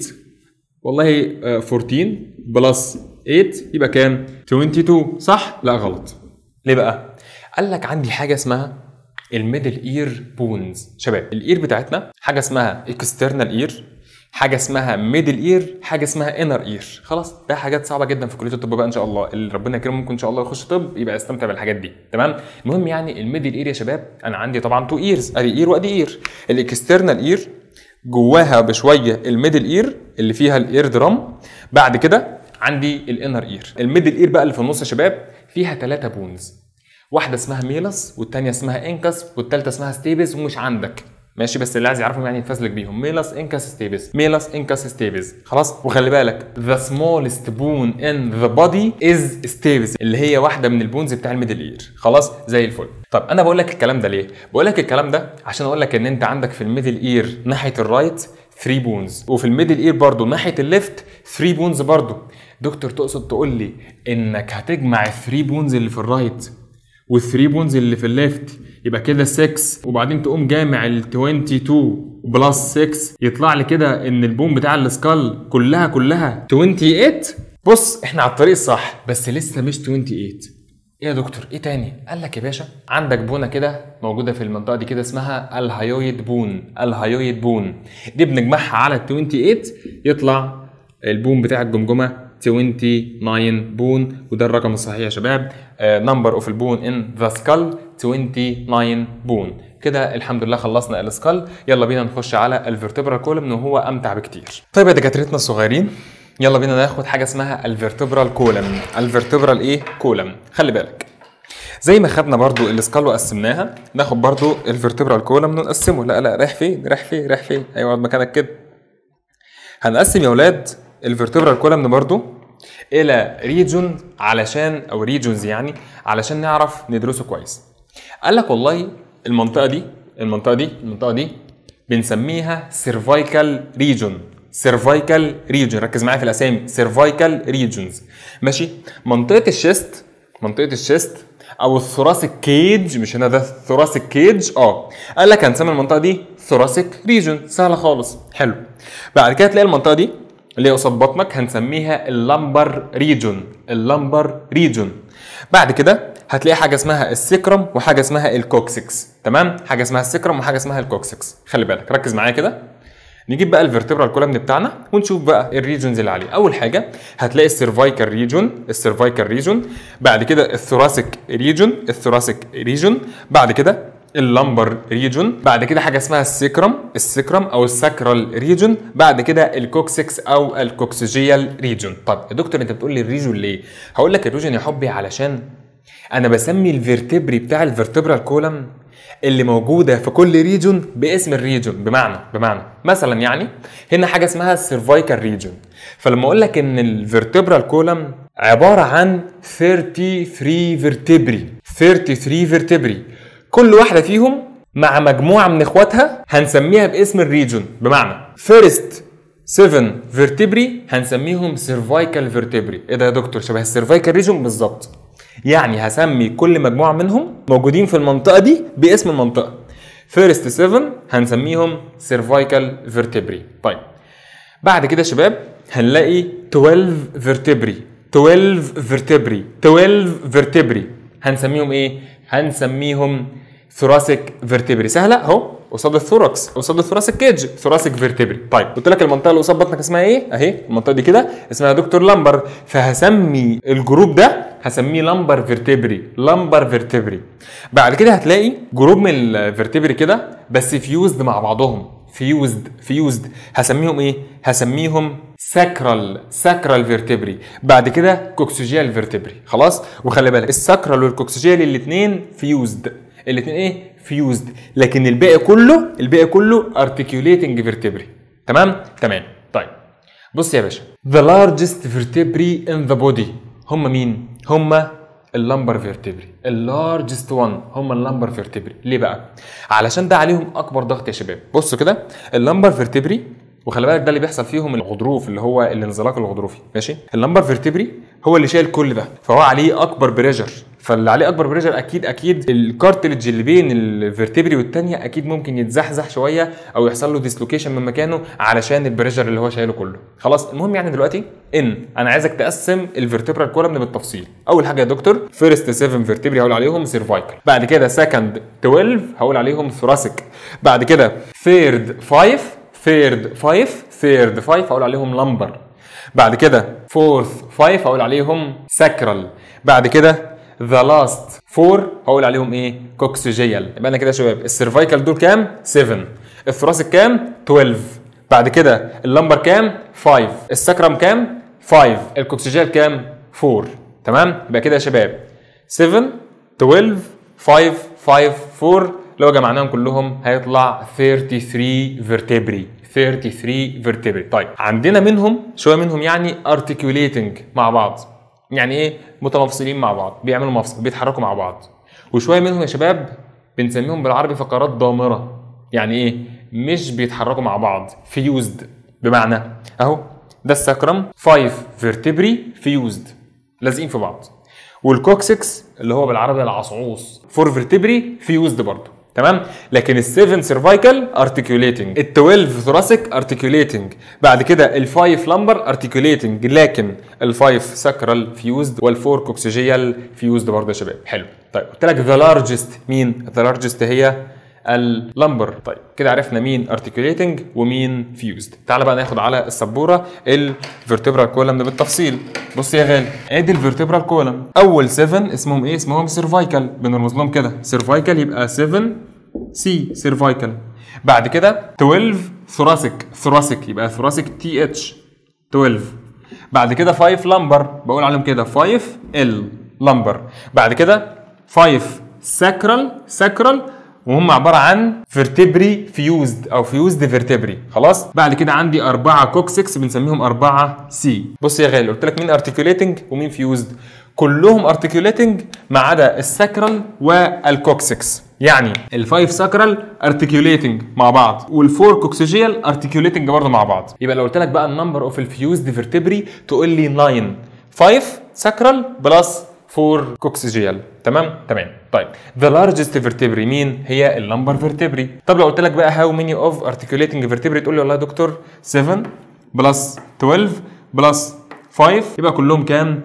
والله آه، 14 بلس 8 يبقى كام 22 صح لا غلط ليه بقى قال لك عندي حاجه اسمها الميدل اير بونز شباب الاير بتاعتنا حاجه اسمها اكسترنال اير حاجه اسمها ميدل اير حاجه اسمها انر اير خلاص ده حاجات صعبه جدا في كليه الطب بقى ان شاء الله اللي ربنا يكرمه ممكن ان شاء الله يخش طب يبقى يستمتع بالحاجات دي تمام المهم يعني الميدل اير يا شباب انا عندي طبعا تو ايرز ادي اير وادي اير الاكسترنال اير جواها بشويه الميدل اير اللي فيها الاير درام بعد كده عندي الانر اير الميدل اير بقى اللي في النص يا شباب فيها ثلاثه بونز واحده اسمها ميلس والتانيه اسمها انكس والتالته اسمها ستيبس ومش عندك ماشي بس اللي عايز يعرفهم يعني يتفزلك بيهم ميلس انكس ستيبس ميلس انكس ستيبس خلاص وخلي بالك the smallest bone in the body is stapes اللي هي واحده من البونز بتاع الميدل اير خلاص زي الفل طب انا بقول لك الكلام ده ليه بقول لك الكلام ده عشان اقول لك ان انت عندك في الميدل اير ناحيه الرايت 3 بونز وفي الميدل اير برضو ناحيه الليفت 3 بونز برضو دكتور تقصد تقول لي انك هتجمع ال 3 بونز اللي في الرايت والثري بونز اللي في الليفت يبقى كده 6 وبعدين تقوم جامع ال 22 بلس 6 يطلع لي كده ان البون بتاع السكال كلها كلها 28 بص احنا على الطريق الصح بس لسه مش 28 ايه يا دكتور ايه تاني قال لك يا باشا عندك بونه كده موجوده في المنطقه دي كده اسمها الهايويد بون الهايويد بون دي بنجمعها على ال 28 يطلع البون بتاع الجمجمه 29 بون وده الرقم الصحيح يا شباب نمبر اوف البون ان ذا سكال 29 بون كده الحمد لله خلصنا السكال يلا بينا نخش على الفيرتبرال كولم وهو امتع بكتير طيب يا دكاترتنا الصغيرين يلا بينا ناخد حاجه اسمها الفيرتبرال كولم الفيرتبرال ايه كولم خلي بالك زي ما خدنا برضو السكال وقسمناها ناخد برضو الفيرتبرال كولم ونقسمه لا لا رايح فين رايح فين رايح فين ايوه اقعد مكانك كده هنقسم يا اولاد الفيرتبرال كولم برضو الى ريجون علشان او ريجونز يعني علشان نعرف ندرسه كويس قال لك والله المنطقه دي المنطقه دي المنطقه دي بنسميها سيرفايكال ريجون سيرفايكال ريجون ركز معايا في الاسامي سيرفايكال ريجونز ماشي منطقه الشيست منطقه الشيست او الثوراسيك كيج مش هنا ده الثوراسيك كيج اه قال لك هنسمي المنطقه دي ثوراسيك ريجون سهله خالص حلو بعد كده تلاقي المنطقه دي اللي هي قصاد بطنك هنسميها اللمبر ريجون اللمبر ريجون بعد كده هتلاقي حاجه اسمها السكرم وحاجه اسمها الكوكسكس تمام حاجه اسمها السكرم وحاجه اسمها الكوكسكس خلي بالك ركز معايا كده نجيب بقى الفيرتبرال كولم بتاعنا ونشوف بقى الريجونز اللي عليه اول حاجه هتلاقي السيرفايكال ريجون السيرفايكال ريجون بعد كده الثوراسيك ريجون الثوراسيك ريجون بعد كده اللمبر ريجون بعد كده حاجه اسمها السكرم السكرم او الساكرال ريجون بعد كده الكوكسكس او الكوكسيجيال ريجون طب يا دكتور انت بتقول لي الريجون ليه هقول لك الريجون يا حبي علشان انا بسمي الفيرتبري بتاع الفيرتبرال كولم اللي موجوده في كل ريجون باسم الريجون بمعنى بمعنى مثلا يعني هنا حاجه اسمها السيرفايكال ريجون فلما اقول لك ان الفيرتبرال كولم عباره عن 33 فيرتبري 33 فيرتبري كل واحده فيهم مع مجموعه من اخواتها هنسميها باسم الريجون بمعنى فيرست 7 فيرتبري هنسميهم سيرفايكال فيرتبري ايه ده يا دكتور شبه السيرفايكال ريجون بالظبط يعني هسمي كل مجموعه منهم موجودين في المنطقه دي باسم المنطقه فيرست 7 هنسميهم سيرفايكال فيرتبري طيب بعد كده يا شباب هنلاقي 12 فيرتبري 12 فيرتبري 12 فيرتبري هنسميهم ايه هنسميهم ثوراسيك فيرتبري سهله اهو قصاد الثوركس قصاد الثوراسيك كيج ثوراسيك فيرتبري طيب قلت لك المنطقه اللي قصاد بطنك اسمها ايه اهي المنطقه دي كده اسمها دكتور لامبر فهسمي الجروب ده هسميه لامبر فيرتبري لامبر فيرتبري بعد كده هتلاقي جروب من الفيرتبري كده بس فيوزد مع بعضهم فيوزد فيوزد هسميهم ايه هسميهم ساكرال ساكرال فيرتبري بعد كده كوكسيجيال فيرتبري خلاص وخلي بالك الساكرال والكوكسيجيال الاثنين فيوزد الاثنين ايه فيوزد لكن الباقي كله الباقي كله ارتكيوليتنج فيرتبري تمام تمام طيب بص يا باشا the largest vertebrae in the body هم مين هم اللمبر فيرتبري اللارجست وان هم اللمبر فيرتبري ليه بقى علشان ده عليهم اكبر ضغط يا شباب بصوا كده اللمبر فيرتبري وخلي بالك ده اللي بيحصل فيهم الغضروف اللي هو الانزلاق الغضروفي ماشي اللمبر فيرتبري هو اللي شايل كل ده فهو عليه اكبر بريشر فاللي عليه اكبر بريشر اكيد اكيد الكارتلج اللي بين الفيرتبري والتانية اكيد ممكن يتزحزح شويه او يحصل له ديسلوكيشن من مكانه علشان البريشر اللي هو شايله كله خلاص المهم يعني دلوقتي ان انا عايزك تقسم الفيرتبرال كولمن بالتفصيل اول حاجه يا دكتور فيرست 7 فيرتبري هقول عليهم سيرفايكال بعد كده سكند 12 هقول عليهم ثوراسيك بعد كده ثيرد 5 ثيرد 5 ثيرد 5 هقول عليهم لمبر بعد كده فورث 5 هقول عليهم ساكرال بعد كده ذا لاست فور هقول عليهم ايه كوكسيجيال يبقى انا كده يا شباب السيرفايكال دول كام 7 الثراسك كام 12 بعد كده اللمبر كام 5 السكرم كام 5 الكوكسيجيال كام 4 تمام يبقى كده يا شباب 7 12 5 5 4 لو جمعناهم كلهم هيطلع 33 فيرتبري 33 فيرتبري طيب عندنا منهم شويه منهم يعني ارتكيوليتنج مع بعض يعني ايه متمفصلين مع بعض بيعملوا مفصل بيتحركوا مع بعض وشويه منهم يا شباب بنسميهم بالعربي فقرات ضامره يعني ايه مش بيتحركوا مع بعض فيوزد بمعنى اهو ده السكرم 5 فيرتبري فيوزد لازقين في بعض والكوكسكس اللي هو بالعربي العصعوص 4 فيرتبري فيوزد برضه تمام لكن ال7 سيرفايكال ارتكيوليتنج ال12 ثوراسيك ارتكيوليتنج بعد كده ال5 لمبر ارتكيوليتنج لكن ال5 ساكرال فيوزد وال4 كوكسيجيال فيوزد برضه يا شباب حلو طيب قلت لك ذا لارجست مين ذا لارجست هي اللمبر طيب كده عرفنا مين ارتكيوليتنج ومين فيوزد تعال بقى ناخد على السبوره الفيرتبرال كولم ده بالتفصيل بص يا غالي ادي الفيرتبرال كولم اول 7 اسمهم ايه اسمهم سيرفايكال بنرمز لهم كده سيرفايكال يبقى 7 سي سيرفايكال بعد كده 12 ثوراسيك ثوراسيك يبقى ثوراسيك تي اتش 12 بعد كده 5 لمبر بقول عليهم كده 5 ال لمبر بعد كده 5 ساكرال ساكرال وهم عباره عن فيرتبري فيوزد او فيوزد فيرتبري خلاص بعد كده عندي اربعه كوكسكس بنسميهم اربعه سي بص يا غالي قلت لك مين ارتكيوليتنج ومين فيوزد كلهم ارتكيوليتنج ما عدا الساكرال والكوكسكس يعني الفايف ساكرال ارتكيوليتنج مع بعض والفور كوكسيجيال ارتكيوليتنج برضه مع بعض يبقى لو قلت لك بقى النمبر اوف الفيوزد فيرتبري تقول لي 9 5 ساكرال بلس 4 كوكسيجيال تمام تمام طيب ذا لارجست فيرتبري مين هي اللمبر فيرتبري طب لو قلت لك بقى هاو ماني اوف ارتكيوليتنج فيرتبري تقول لي والله يا دكتور 7 بلس 12 بلس 5 يبقى كلهم كام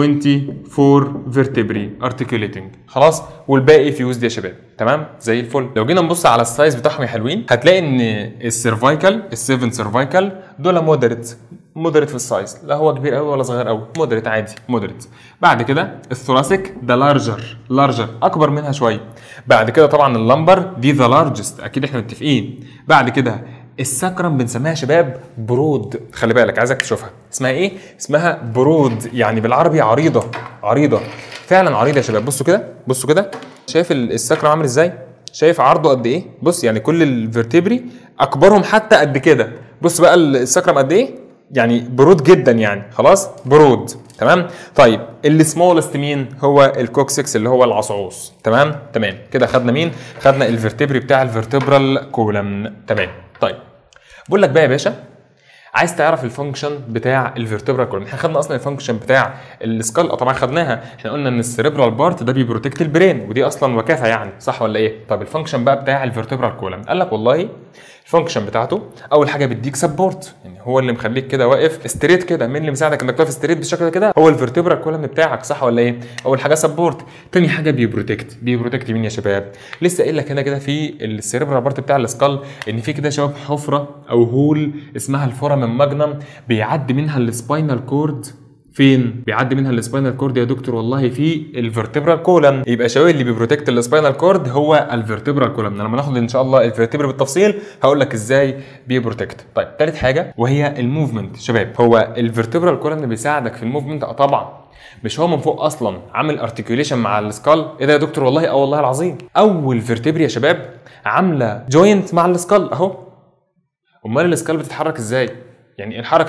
24 فيرتبري ارتكيوليتنج خلاص والباقي فيوزد يا شباب تمام زي الفل لو جينا نبص على السايز بتاعهم يا حلوين هتلاقي ان السيرفايكال ال7 سيرفايكال دول مودريت مودريت في السايز لا هو كبير قوي ولا صغير قوي مودريت عادي مودريت بعد كده الثوراسيك ده لارجر لارجر اكبر منها شويه بعد كده طبعا اللمبر دي ذا لارجست اكيد احنا متفقين بعد كده السكرم بنسميها شباب برود خلي بالك عايزك تشوفها اسمها ايه اسمها برود يعني بالعربي عريضه عريضه فعلا عريضه يا شباب بصوا كده بصوا كده شايف السكرم عامل ازاي شايف عرضه قد ايه بص يعني كل الفرتبري اكبرهم حتى قد كده بص بقى السكرم قد ايه يعني برود جدا يعني خلاص برود تمام طيب السمولست مين هو الكوكسكس اللي هو العصعوص تمام تمام كده خدنا مين خدنا الفرتبري بتاع الفرتبرال كولم تمام طيب بقول لك بقى يا باشا عايز تعرف الفانكشن بتاع الفيرتبرال كولم احنا خدنا اصلا الفانكشن بتاع السكال طبعا خدناها احنا قلنا ان السيريبرال بارت ده بيبروتكت البرين ودي اصلا وكافه يعني صح ولا ايه طب الفانكشن بقى بتاع الفيرتبرال كولم قال لك والله الفانكشن بتاعته اول حاجه بيديك سبورت يعني هو اللي مخليك كده واقف ستريت كده مين اللي مساعدك انك تقف ستريت بالشكل كده هو الفيرتبرال كولم بتاعك صح ولا ايه اول حاجه سبورت تاني حاجه بيبروتكت بيبروتكت مين يا شباب لسه قايل لك هنا كده في السيريبرال بارت بتاع السكال ان في كده يا شباب حفره او هول اسمها الفورامين ماجنم بيعدي منها السباينال كورد فين بيعدي منها السباينال كورد يا دكتور والله في الفرتبرال كولم يبقى شويه اللي بيبروتكت السباينال كورد هو الفرتبرال كولم لما ناخد ان شاء الله الفرتبرال بالتفصيل هقول لك ازاي بيبروتكت طيب ثالث حاجه وهي الموفمنت شباب هو الفرتبرال كولم بيساعدك في الموفمنت اه طبعا مش هو من فوق اصلا عامل ارتكيوليشن مع السكال ايه ده يا دكتور والله اه والله العظيم اول فيرتبري يا شباب عامله جوينت مع السكال اهو امال السكال بتتحرك ازاي يعني الحركه دي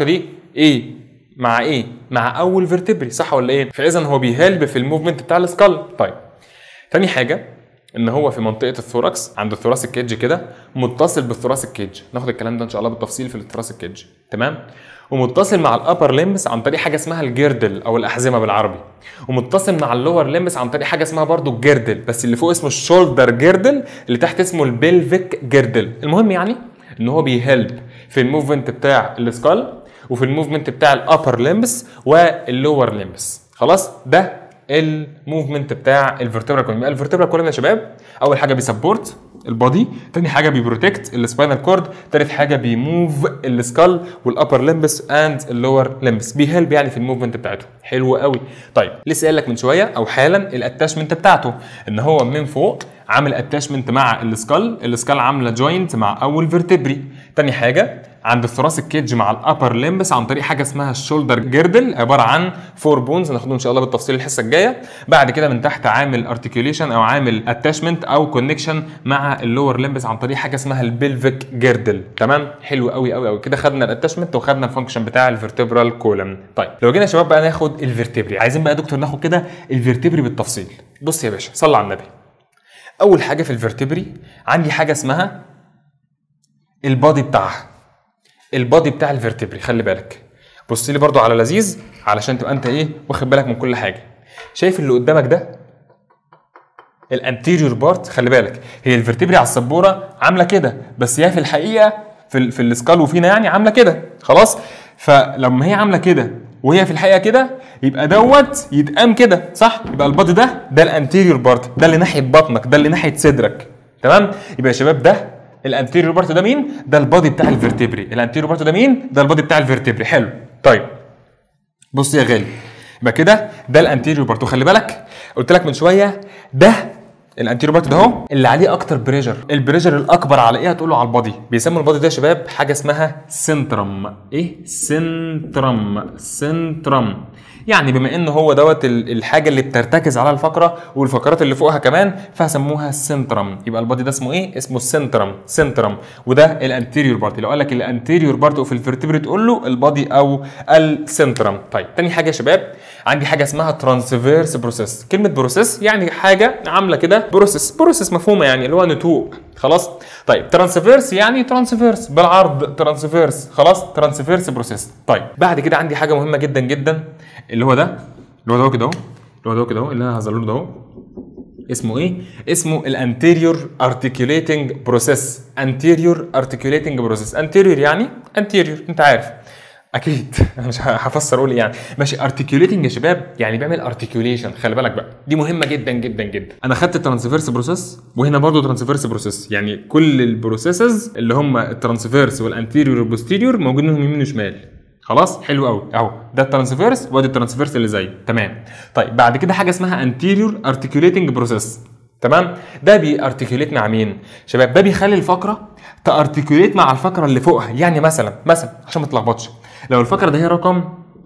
ايه مع ايه مع اول فيرتبري صح ولا ايه فاذا هو بيهلب في الموفمنت بتاع السكال طيب تاني حاجه ان هو في منطقه الثوركس عند الثوراسيك كيدج كده متصل بالثوراسيك كيدج ناخد الكلام ده ان شاء الله بالتفصيل في الثوراسيك كيدج تمام ومتصل مع الابر ليمبس عن طريق حاجه اسمها الجيردل او الاحزمه بالعربي ومتصل مع اللور ليمبس عن طريق حاجه اسمها برضو الجيردل بس اللي فوق اسمه الشولدر جيردل اللي تحت اسمه البلفيك جيردل المهم يعني ان هو بيهلب في الموفمنت بتاع السكال وفي الموفمنت بتاع الابر ليمبس واللور ليمبس خلاص ده الموفمنت بتاع الفرتبرا كولوم يبقى الفرتبرا كولوم يا شباب اول حاجه بيسبورت البادي تاني حاجه بيبروتكت السباينال كورد تالت حاجه بيموف السكال والابر لمبس اند اللور لمبس بيهلب يعني في الموفمنت بتاعته حلو قوي طيب لسه قايل لك من شويه او حالا الاتاشمنت بتاعته ان هو من فوق عامل اتاشمنت مع السكال السكال عامله جوينت مع اول فيرتبري تاني حاجه عند الثراسيك كيدج مع الابر لمبس عن طريق حاجه اسمها الشولدر جيردل عباره عن فور بونز هناخدهم ان شاء الله بالتفصيل الحصه الجايه بعد كده من تحت عامل ارتكيوليشن او عامل اتاشمنت او كونكشن مع اللور لمبس عن طريق حاجه اسمها البلفيك جيردل تمام حلو قوي قوي قوي كده خدنا الاتاشمنت وخدنا الفانكشن بتاع الفيرتبرال كولم طيب لو جينا يا شباب بقى ناخد الفيرتبري عايزين بقى يا دكتور ناخد كده الفيرتبري بالتفصيل بص يا باشا صلى على النبي اول حاجه في الفيرتبري عندي حاجه اسمها البادي بتاعها البادي بتاع الفيرتبري خلي بالك بص لي برضو على لذيذ علشان تبقى انت ايه واخد بالك من كل حاجه شايف اللي قدامك ده الانتيريور بارت خلي بالك هي الفيرتبري على السبوره عامله كده بس هي في الحقيقه في ال في السكال وفينا يعني عامله كده خلاص فلما هي عامله كده وهي في الحقيقه كده يبقى دوت يتقام كده صح يبقى البادي ده ده الانتيريور بارت ده اللي ناحيه بطنك ده اللي ناحيه صدرك تمام يبقى يا شباب ده الانتيريور بارت ده مين ده البادي بتاع الفيرتبري الانتيريور بارت ده مين ده البادي بتاع الفيرتبري حلو طيب بص يا غالي يبقى كده ده الانتيريور بارت وخلي بالك قلت لك من شويه ده الانتيريور بارت ده اهو اللي عليه اكتر بريشر البريشر الاكبر على ايه هتقول له على البادي بيسموا البادي ده يا شباب حاجه اسمها سنترم ايه سنترم سنترم يعني بما ان هو دوت ال- الحاجه اللي بترتكز على الفقره والفقرات اللي فوقها كمان فسموها السنترم يبقى البادي ده اسمه ايه اسمه السنترم سنترم وده الانتيريور بارت لو قال لك الانتيريور بارت في الفرتبري تقول له البادي او السنترم طيب تاني حاجه يا شباب عندي حاجه اسمها ترانسفيرس بروسيس كلمه بروسيس يعني حاجه عامله كده بروسيس بروسيس مفهومه يعني اللي هو نتوء خلاص طيب ترانسفيرس يعني ترانسفيرس بالعرض ترانسفيرس خلاص ترانسفيرس بروسيس طيب بعد كده عندي حاجه مهمه جدا جدا اللي هو ده اللي هو ده كده اهو اللي هو ده كده اهو اللي انا هظهر ده اهو اسمه ايه؟ اسمه الانتيريور ارتكيوليتنج بروسيس انتيريور ارتكيوليتنج بروسيس انتيريور يعني انتيريور انت عارف اكيد انا مش هفسر اقول إيه يعني ماشي ارتكيوليتنج يا شباب يعني بيعمل ارتكيوليشن خلي بالك بقى دي مهمه جدا جدا جدا انا خدت الترانسفيرس بروسيس وهنا برضو ترانسفيرس بروسيس يعني كل البروسيسز اللي هم الترانسفيرس والانتيريور والبوستيريور موجودين منهم يمين وشمال خلاص حلو قوي اهو ده الترانسفيرس وادي الترانسفيرس اللي زيه تمام طيب بعد كده حاجه اسمها انتيريور ارتكيوليتنج بروسيس تمام ده بيارتكيوليت مع مين شباب ده بيخلي الفقره تارتكيوليت مع الفقره اللي فوقها يعني مثلا مثلا عشان ما تتلخبطش لو الفقره ده هي رقم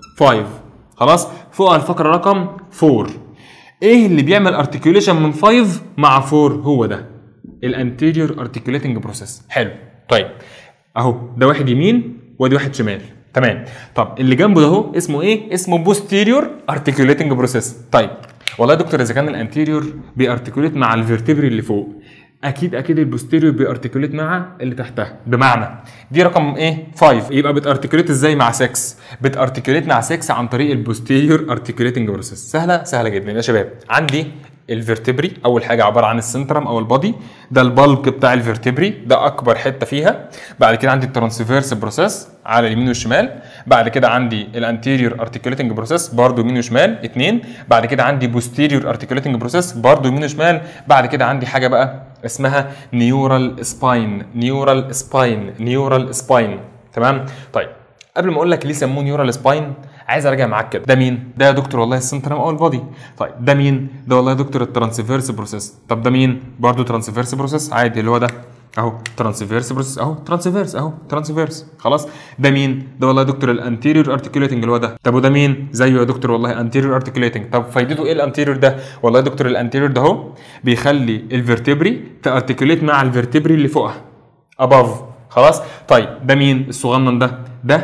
5 خلاص فوقها الفقره رقم 4 ايه اللي بيعمل ارتكيوليشن من 5 مع 4 هو ده الانتيريور ارتكيوليتنج بروسيس حلو طيب اهو ده واحد يمين وادي واحد شمال تمام طب اللي جنبه ده اهو اسمه ايه اسمه بوستيريور ارتكيوليتنج بروسيس طيب والله يا دكتور اذا كان الانتيريور بيارتكيوليت مع الفيرتبري اللي فوق اكيد اكيد البوستيريور بيارتكيوليت مع اللي تحتها بمعنى دي رقم ايه 5 يبقى بتارتكيوليت ازاي مع 6 بتارتكيوليت مع 6 عن طريق البوستيريور ارتكيوليتنج بروسيس سهله سهله جدا يا شباب عندي الفرتبري اول حاجه عباره عن السنترم او البادي ده البلك بتاع الفرتبري ده اكبر حته فيها بعد كده عندي الترانسفيرس بروسيس على اليمين والشمال بعد كده عندي الانتيريور ارتكيوليتنج بروسيس برضه يمين وشمال اثنين بعد كده عندي بوستيريور ارتكيوليتنج بروسيس برضه يمين وشمال بعد كده عندي حاجه بقى اسمها نيورال سباين نيورال سباين نيورال سباين تمام طيب قبل ما اقول لك ليه سموه نيورال سباين عايز ارجع معاك كده ده مين ده يا دكتور والله السنترم او البادي طيب ده مين ده والله يا دكتور الترانسفيرس بروسيس طب ده مين برضه ترانسفيرس بروسيس عادي اللي هو ده اهو ترانسفيرس بروسيس اهو ترانسفيرس اهو ترانسفيرس خلاص ده مين ده والله يا دكتور الانتيريور ارتكيوليتنج اللي هو ده طب وده مين زيه يا دكتور والله انتيريور ارتكيوليتنج طب فايدته ايه الانتيريور ده والله يا دكتور الانتيريور ده اهو بيخلي الفرتبري تارتكيوليت مع الفرتبري اللي فوقها اباف خلاص طيب ده مين الصغنن ده ده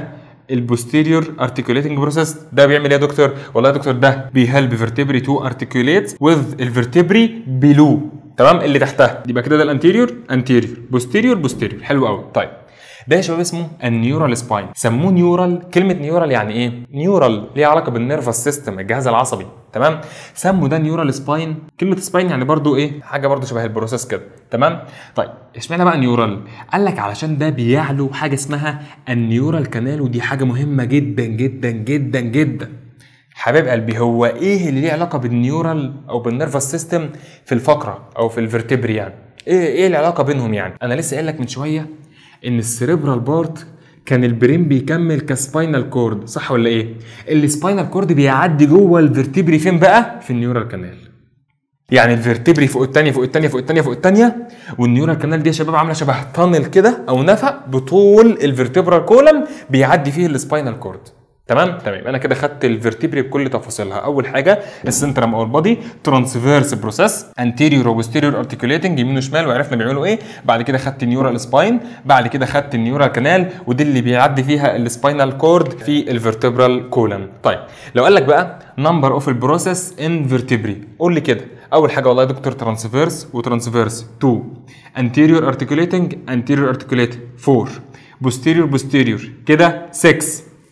البوستيريور ارتكيوليتنج بروسيس ده بيعمل ايه يا دكتور والله يا دكتور ده بيهلب فيرتبري تو ارتكيوليت وذ الفيرتبري بيلو تمام اللي تحتها يبقى كده ده الانتيريور انتيريور بوستيريور بوستيريور حلو قوي طيب ده يا شباب اسمه النيورال سباين سموه نيورال كلمه نيورال يعني ايه نيورال ليها علاقه بالنيرفس سيستم الجهاز العصبي تمام سموا ده نيورال سباين كلمه سباين يعني برضو ايه حاجه برضو شبه البروسيس كده تمام طيب اشمعنى بقى نيورال قال لك علشان ده بيعلو حاجه اسمها النيورال كانال ودي حاجه مهمه جدا جدا جدا جدا حبيب قلبي هو ايه اللي ليه علاقه بالنيورال او بالنيرفس سيستم في الفقره او في الفرتبري يعني ايه ايه العلاقه بينهم يعني انا لسه قايل لك من شويه ان السيريبرال بارت كان البرين بيكمل كسباينال كورد صح ولا ايه السباينال كورد بيعدي جوه الفرتبري فين بقى في النيورال كانال يعني الفرتبري فوق الثانيه فوق الثانيه فوق الثانيه فوق الثانيه والنيورال كانال دي يا شباب عامله شبه تانل كده او نفق بطول الفرتبرال كولم بيعدي فيه السباينال كورد تمام تمام انا كده خدت الفرتبري بكل تفاصيلها اول حاجه السنترم او البادي ترانسفيرس بروسيس انتيريور وبوستيريور ارتكيوليتنج يمين وشمال وعرفنا بيعملوا ايه بعد كده خدت النيورال سباين بعد كده خدت النيورال كانال ودي اللي بيعدي فيها السباينال كورد في الفرتبرال كولم طيب لو قال لك بقى نمبر اوف البروسيس ان فيرتبري قول لي كده اول حاجه والله يا دكتور ترانسفيرس وترانسفيرس 2 انتيريور ارتكيوليتنج انتيريور ارتكيوليتنج 4 بوستيريور بوستيريور كده 6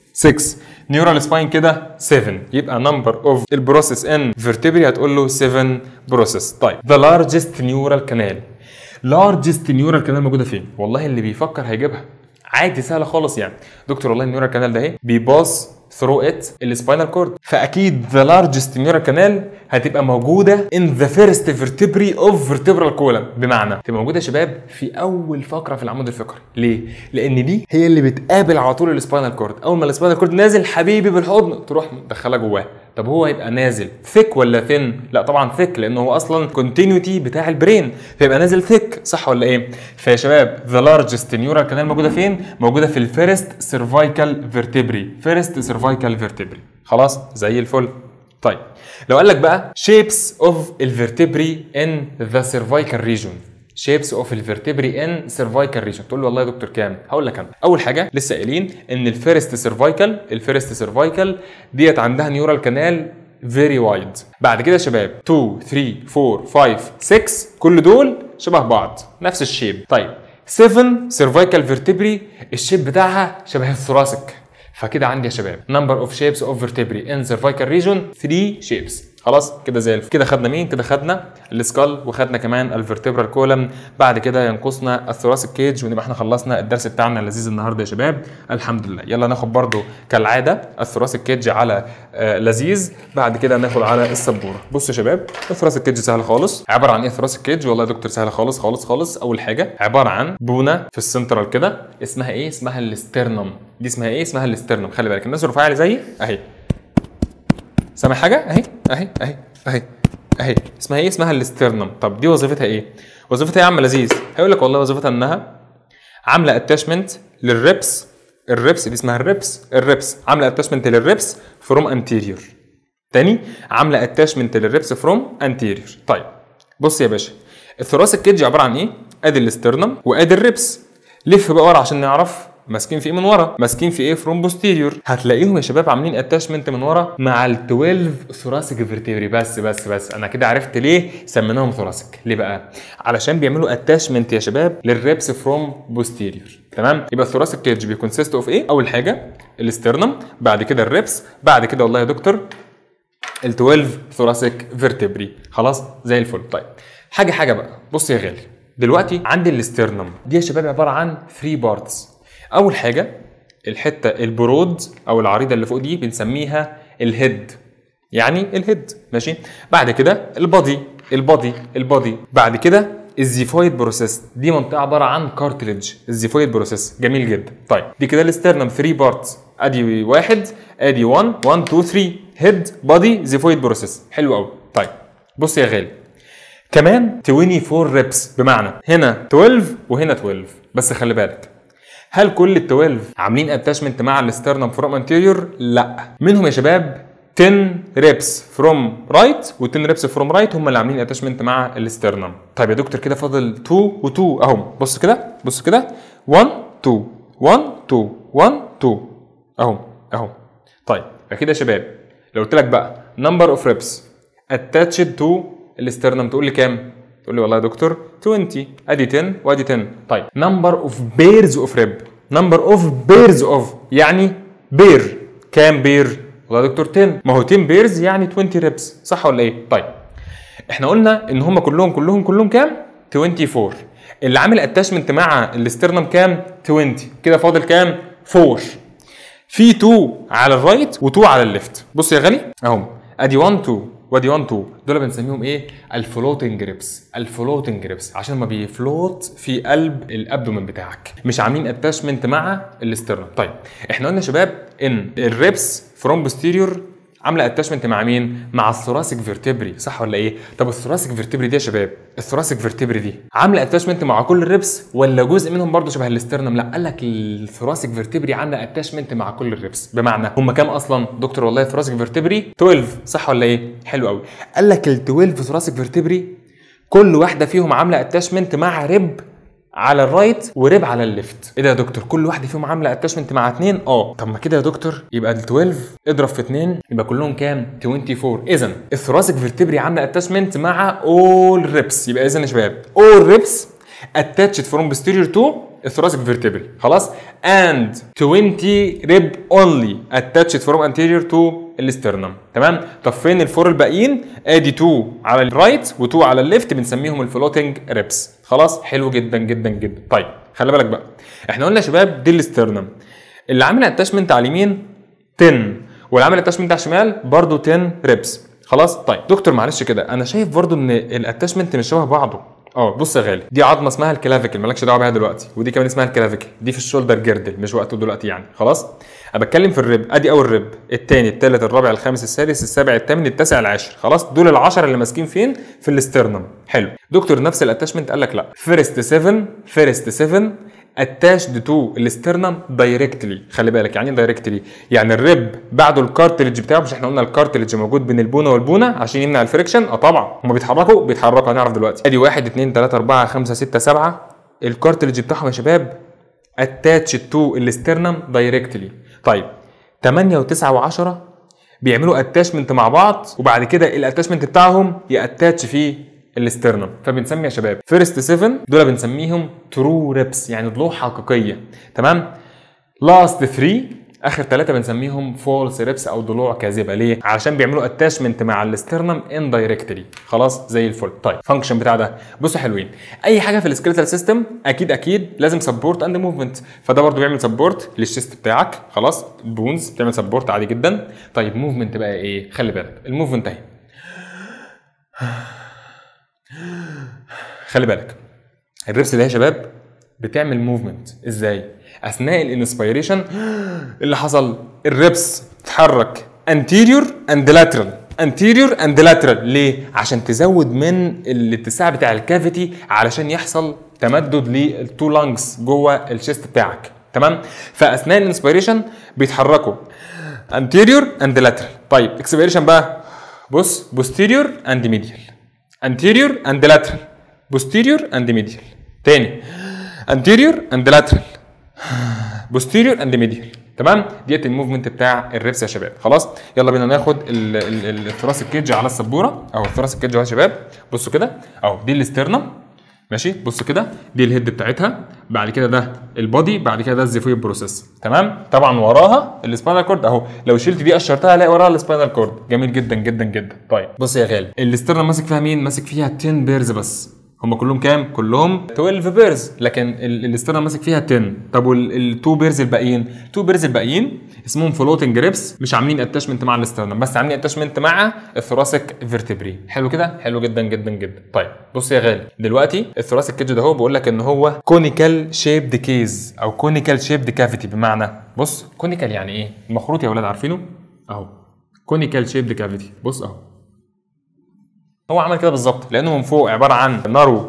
6 نيورال سباين كده 7 يبقى نمبر اوف البروسيس ان فيرتبري هتقول له 7 بروسيس طيب ذا لارجست نيورال كانال لارجست نيورال كانال موجوده فين والله اللي بيفكر هيجيبها عادي سهله خالص يعني دكتور والله النيورال كانال ده اهي بيباص ثرو ات السباينال كورد فاكيد ذا لارجست نيورال كانال هتبقى موجوده ان ذا فيرست فيرتبري اوف فيرتبرال كولم بمعنى تبقى موجوده يا شباب في اول فقره في العمود الفقري ليه لان دي هي اللي بتقابل على طول السباينال كورد اول ما السباينال كورد نازل حبيبي بالحضن تروح مدخلها جواه طب هو هيبقى نازل ثيك ولا ثين لا طبعا ثيك لانه هو اصلا كونتينيوتي بتاع البرين فيبقى نازل ثيك صح ولا ايه فيا شباب ذا لارجست نيورال كانال موجوده فين موجوده في الفيرست سيرفايكال فيرتبري فيرست سيرفايكال فيرتبري خلاص زي الفل طيب لو قال لك بقى shapes of الفيرتبري in the cervical region shapes of الفيرتبري ان سيرفايكال ريجن تقول له والله يا دكتور كام هقول لك انا اول حاجه لسه قايلين ان الفيرست سيرفايكال الفيرست سيرفايكال ديت عندها نيورال كانال فيري وايد بعد كده يا شباب 2 3 4 5 6 كل دول شبه بعض نفس الشيب طيب 7 سيرفايكال فيرتبري الشيب بتاعها شبه الثوراسيك فكده عندي يا شباب نمبر اوف شيبس اوف فيرتبري ان سيرفايكال ريجون 3 شيبس خلاص كده زي الفل كده خدنا مين كده خدنا السكال وخدنا كمان الفرتبرال كولم بعد كده ينقصنا الثوراسيك كيج ونبقى احنا خلصنا الدرس بتاعنا اللذيذ النهارده يا شباب الحمد لله يلا ناخد برضو كالعاده الثوراسيك كيج على آه لذيذ بعد كده ناخد على السبوره بصوا يا شباب الثوراسيك كيج سهل خالص عباره عن ايه الثوراسيك كيج والله يا دكتور سهله خالص خالص خالص اول حاجه عباره عن بونه في السنترال كده اسمها ايه اسمها الاسترنم دي اسمها ايه اسمها الاسترنم خلي بالك الناس الرفيعه اللي زيي اهي سامع حاجه اهي اهي اهي اهي اهي اسمها ايه اسمها الاسترنم طب دي وظيفتها ايه وظيفتها ايه يا عم لذيذ هيقول لك والله وظيفتها انها عامله اتاشمنت للريبس الريبس دي اسمها الريبس الريبس عامله اتاشمنت للريبس فروم انتيريور تاني عامله اتاشمنت للريبس فروم انتيريور طيب بص يا باشا الثوراسيك كيدج عباره عن ايه ادي الاسترنم وادي الريبس لف بقى ورا عشان نعرف ماسكين في ايه من ورا ماسكين في ايه فروم بوستيريور هتلاقيهم يا شباب عاملين اتاشمنت من ورا مع ال 12 ثوراسيك فيرتيبري بس بس بس انا كده عرفت ليه سميناهم ثوراسيك ليه بقى علشان بيعملوا اتاشمنت يا شباب للريبس فروم بوستيريور تمام يبقى الثوراسيك كيج بيكونسيست اوف ايه اول حاجه الاسترنم بعد كده الريبس بعد كده والله يا دكتور ال 12 ثوراسيك فيرتبري خلاص زي الفل طيب حاجه حاجه بقى بص يا غالي دلوقتي عندي الاسترنم دي يا شباب عباره عن 3 بارتس اول حاجه الحته البرود او العريضه اللي فوق دي بنسميها الهيد يعني الهيد ماشي بعد كده البادي البادي البادي بعد كده الزيفويد بروسيس دي منطقه عباره عن كارتليج الزيفويد بروسيس جميل جدا طيب دي كده الاسترنم 3 بارتس ادي واحد ادي 1 1 2 3 هيد بادي زيفويد بروسيس حلو قوي طيب بص يا غالي كمان 24 ريبس بمعنى هنا 12 وهنا 12 بس خلي بالك هل كل ال 12 عاملين اتاشمنت مع الاسترنم فروم انتيريور؟ لا منهم يا شباب 10 ريبس فروم رايت و10 ريبس فروم رايت هم اللي عاملين اتاشمنت مع الاسترنم طيب يا دكتور كده فاضل 2 و2 اهم بص كده بص كده 1 2 1 2 1 2 اهو اهو طيب كده يا شباب لو قلت لك بقى نمبر اوف ريبس اتاتشد تو الاسترنم تقول لي كام؟ تقول لي والله يا دكتور 20 ادي 10 وادي 10 طيب نمبر اوف بيرز اوف ريب نمبر اوف بيرز اوف يعني بير كام بير؟ والله يا دكتور 10 ما هو 10 بيرز يعني 20 ريبس صح ولا ايه؟ طيب احنا قلنا ان هم كلهم كلهم كلهم كام؟ 24 اللي عامل اتاشمنت مع الاسترنم كام؟ 20 كده فاضل كام؟ 4 في 2 على الرايت و2 على الليفت بص يا غالي اهو ادي 1 2 وادي 1 2 دول بنسميهم ايه الفلوتنج ريبس الفلوتنج ريبس عشان ما بيفلوت في قلب الابدومن بتاعك مش عاملين اتاشمنت مع الاسترنم طيب احنا قلنا يا شباب ان الريبس فروم بوستيريور عامله اتاشمنت مع مين؟ مع الثوراسيك فيرتبري صح ولا ايه؟ طب الثوراسيك فيرتبري دي يا شباب الثوراسيك فيرتبري دي عامله اتاشمنت مع كل الريبس ولا جزء منهم برضه شبه الاسترنم؟ لا قال لك الثوراسيك فيرتبري عامله اتاشمنت مع كل الريبس بمعنى هم كام اصلا؟ دكتور والله الثوراسيك فيرتبري 12 صح ولا ايه؟ حلو قوي قال لك ال 12 ثوراسيك فيرتبري كل واحده فيهم عامله اتاشمنت مع ريب على الرايت وريب على الليفت ايه ده يا دكتور كل واحده فيهم عامله اتاشمنت مع اتنين اه طب ما كده يا دكتور يبقى ال 12 اضرب في اتنين يبقى كلهم كام 24 اذا الثوراسيك فيرتبري عامله اتاشمنت مع اول ريبس يبقى اذا يا شباب اول ريبس attached from posterior to الثوراسيك فيرتبري خلاص and 20 ريب only attached from anterior to الاسترنم تمام طب فين الفور الباقيين ادي 2 على الرايت و2 على الليفت بنسميهم الفلوتنج ريبس خلاص حلو جدا جدا جدا طيب خلي بالك بقى احنا قلنا يا شباب دي الاسترنم اللي عامل اتاشمنت على اليمين 10 واللي عامل اتاشمنت على الشمال برضه 10 ريبس خلاص طيب دكتور معلش كده انا شايف برضه ان الاتاشمنت مش شبه بعضه اه بص يا غالي دي عظمه اسمها الكلافيكل مالكش دعوه بيها دلوقتي ودي كمان اسمها الكلافيكل دي في الشولدر جيردل مش وقته دلوقتي يعني خلاص انا بتكلم في الرب ادي اول رب الثاني الثالث الرابع الخامس السادس السابع الثامن التاسع العاشر خلاص دول العشرة اللي ماسكين فين في الاسترنم حلو دكتور نفس الاتاشمنت قال لك لا فيرست 7 فيرست 7 اتاشد تو الاسترنم دايركتلي خلي بالك يعني ايه دايركتلي يعني الرب بعده الكارتلج بتاعه مش احنا قلنا الكارتلج موجود بين البونه والبونه عشان يمنع الفريكشن اه طبعا هما بيتحركوا بيتحركوا هنعرف دلوقتي ادي 1 2 3 4 5 6 7 الكارتلج بتاعهم يا شباب اتاتشد تو الاسترنم دايركتلي طيب 8 و9 و10 بيعملوا اتاشمنت مع بعض وبعد كده الاتاشمنت بتاعهم ياتاتش في الاسترنم فبنسمي يا شباب فيرست 7 دول بنسميهم ترو ريبس يعني ضلوع حقيقيه تمام لاست 3 اخر ثلاثه بنسميهم فولس ريبس او ضلوع كاذبه ليه علشان بيعملوا اتاشمنت مع الاسترنم اندايركتلي خلاص زي الفل طيب فانكشن بتاع ده بصوا حلوين اي حاجه في السكيلتال سيستم اكيد اكيد لازم سبورت اند موفمنت فده برضو بيعمل سبورت للشيست بتاعك خلاص البونز بتعمل سبورت عادي جدا طيب موفمنت بقى ايه خلي بالك الموفمنت اهي خلي بالك الريبس ده يا شباب بتعمل موفمنت ازاي اثناء الانسبيريشن اللي حصل الريبس تتحرك anterior and lateral anterior and lateral ليه عشان تزود من الاتساع بتاع الكافيتي علشان يحصل تمدد للتو لانجز جوه الشيست بتاعك تمام فاثناء الانسبيريشن بيتحركوا anterior and lateral طيب اكسبيريشن بقى بص posterior and medial anterior and lateral posterior and medial تاني anterior and lateral posterior and medial تمام ديت الموفمنت بتاع الريبس يا شباب خلاص يلا بينا ناخد الثراس الكيدج على السبوره او الثراس الكيدج اهو يا شباب بصوا كده اهو دي الاسترنم ماشي بص كده دي الهيد بتاعتها بعد كده ده البودي بعد كده ده الزيفويد بروسيس تمام طبعا وراها السباينال كورد اهو لو شلت دي قشرتها هلاقي وراها السباينال كورد جميل جدا جدا جدا طيب بص يا غالي الاسترنم ماسك فيها مين ماسك فيها 10 بيرز بس هم كلهم كام؟ كلهم 12 بيرز لكن الاسترنم ماسك فيها 10 طب والتو بيرز الباقيين؟ تو بيرز الباقيين اسمهم فلوتنج ريبس مش عاملين اتاشمنت مع الاسترنم بس عاملين اتاشمنت مع الثوراسيك فيرتبري حلو كده؟ حلو جدا جدا جدا طيب بص يا غالي دلوقتي الثوراسيك كيدج ده هو بيقول لك ان هو كونيكال شيبد كيز او كونيكال شيبد كافيتي بمعنى بص كونيكال يعني ايه؟ المخروط يا اولاد عارفينه؟ اهو كونيكال شيبد كافيتي بص اهو هو عمل كده بالظبط لانه من فوق عباره عن نارو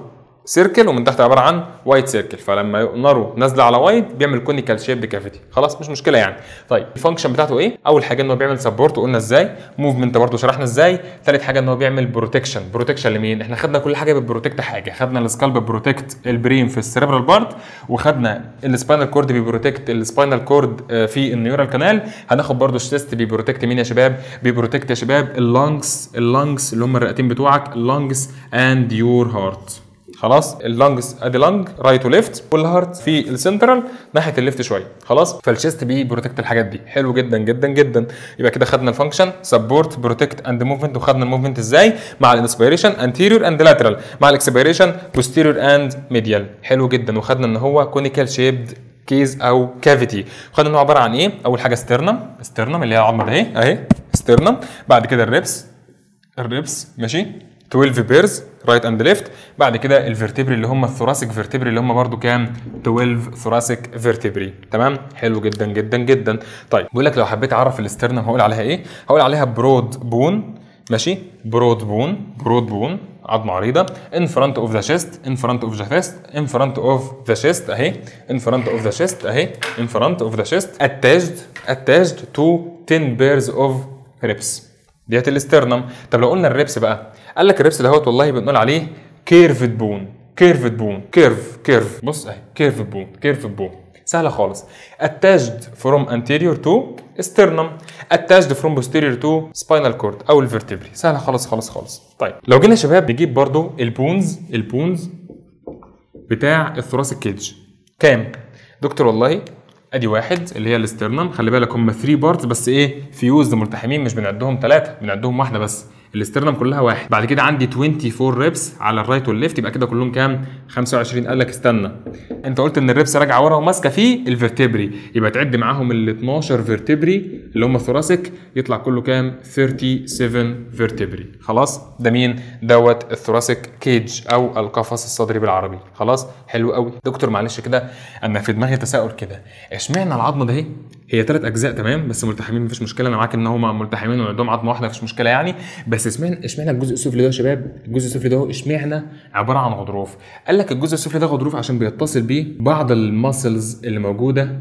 سيركل ومن تحت عباره عن وايت سيركل فلما ناره نازله على وايت بيعمل كونيكال شيب كافيتي خلاص مش مشكله يعني طيب الفانكشن بتاعته ايه اول حاجه ان هو بيعمل سبورت وقلنا ازاي موفمنت برضه شرحنا ازاي ثالث حاجه ان هو بيعمل بروتكشن بروتكشن لمين احنا خدنا كل حاجه بتبروتكت حاجه خدنا السكالب بروتكت البرين في السيربرال بارت وخدنا السباينال كورد بيبروتكت السباينال كورد في النيورال كانال هناخد برضه الشيست بيبروتكت مين يا شباب بيبروتكت يا شباب اللانجز اللانجز اللي هم الرئتين بتوعك اللانجز اند يور هارت خلاص اللانجز ادي لانج رايت وليفت والهارت في السنترال ناحيه الليفت شويه خلاص فالشيست بي بروتكت الحاجات دي حلو جدا جدا جدا يبقى كده خدنا الفانكشن سبورت بروتكت اند موفمنت وخدنا الموفمنت ازاي مع الانسبيريشن انتيريور اند لاترال مع الاكسبيريشن بوستيريور اند ميديال حلو جدا وخدنا ان هو كونيكال شيبد كيز او كافيتي خدنا انه عباره عن ايه اول حاجه ستيرنم ستيرنم اللي هي العظمه ده اهي اهي ستيرنم بعد كده الريبس الريبس ماشي 12 بيرز رايت اند ليفت بعد كده الفرتبري اللي هم الثوراسيك فيرتبري اللي هم برده كام 12 ثوراسيك فيرتبري تمام حلو جدا جدا جدا طيب بيقول لك لو حبيت اعرف الاسترنم هقول عليها ايه هقول عليها برود بون ماشي برود بون برود بون عظمه عريضه in front of the chest in front of the chest in front of the chest اهي in front of the chest اهي in front of the chest attached attached to 10 pairs of ribs ديت الاسترنم طب لو قلنا الريبس بقى قال لك الريبس دهوت والله بنقول عليه كيرفد بون كيرفد بون كيرف كيرف بص اهي كيرفد بون كيرفد بون سهله خالص attached from anterior to sternum attached from posterior to spinal cord او الفرتبري سهله خالص خالص خالص طيب لو جينا يا شباب نجيب برضو البونز البونز بتاع الثوراسيك كيدج كام دكتور والله ادي واحد اللي هي الاسترنم خلي بالك هم 3 بارتس بس ايه فيوزد ملتحمين مش بنعدهم ثلاثه بنعدهم واحده بس الاسترنم كلها واحد بعد كده عندي 24 ريبس على الرايت والليفت يبقى كده كلهم كام 25 قال لك استنى انت قلت ان الريبس راجعه ورا وماسكه في الفرتبري يبقى تعد معاهم ال 12 فيرتبري اللي هم الثوراسيك يطلع كله كام 37 فيرتبري خلاص ده مين دوت الثوراسيك كيج او القفص الصدري بالعربي خلاص حلو قوي دكتور معلش كده انا في دماغي تساؤل كده اشمعنى العظمه ده هي ثلاث اجزاء تمام بس ملتحمين مفيش مشكله انا معاك ان هم ملتحمين وعندهم عظمه واحده مفيش مشكله يعني بس اشمعنى اشمعنى الجزء السفلي ده يا شباب الجزء السفلي ده اشمعنى عباره عن غضروف قال لك الجزء السفلي ده غضروف عشان بيتصل بيه بعض الماسلز اللي موجوده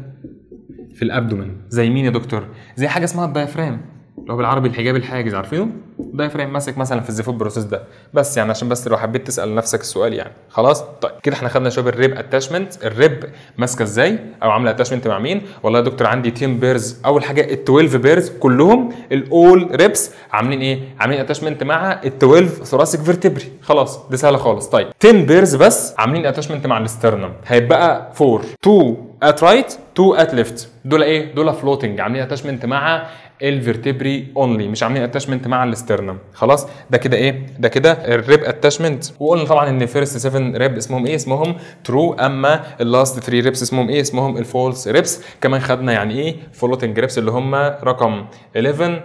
في الابدومن زي مين يا دكتور زي حاجه اسمها الدايفرام اللي هو بالعربي الحجاب الحاجز عارفينه دايفرام ماسك مثلا في الزيفوت بروسيس ده بس يعني عشان بس لو حبيت تسال نفسك السؤال يعني خلاص طيب كده احنا خدنا شباب الريب اتاشمنت الريب ماسكه ازاي او عامله اتاشمنت مع مين والله يا دكتور عندي 10 بيرز اول حاجه ال 12 بيرز كلهم الاول ريبس عاملين ايه عاملين اتاشمنت مع ال 12 ثوراسيك فيرتبري خلاص دي سهله خالص طيب 10 بيرز بس عاملين اتاشمنت مع الاسترنم هيبقى 4 2 ات رايت 2 ات ليفت دول ايه دول فلوتنج عاملين اتاشمنت مع الفرتبري اونلي مش عاملين اتاشمنت مع الاسترنم خلاص ده كده ايه ده كده الريب اتاشمنت وقلنا طبعا ان فيرست 7 ريب اسمهم ايه اسمهم ترو اما اللاست 3 ريبس اسمهم ايه اسمهم الفولس ريبس كمان خدنا يعني ايه فلوتنج ريبس اللي هم رقم 11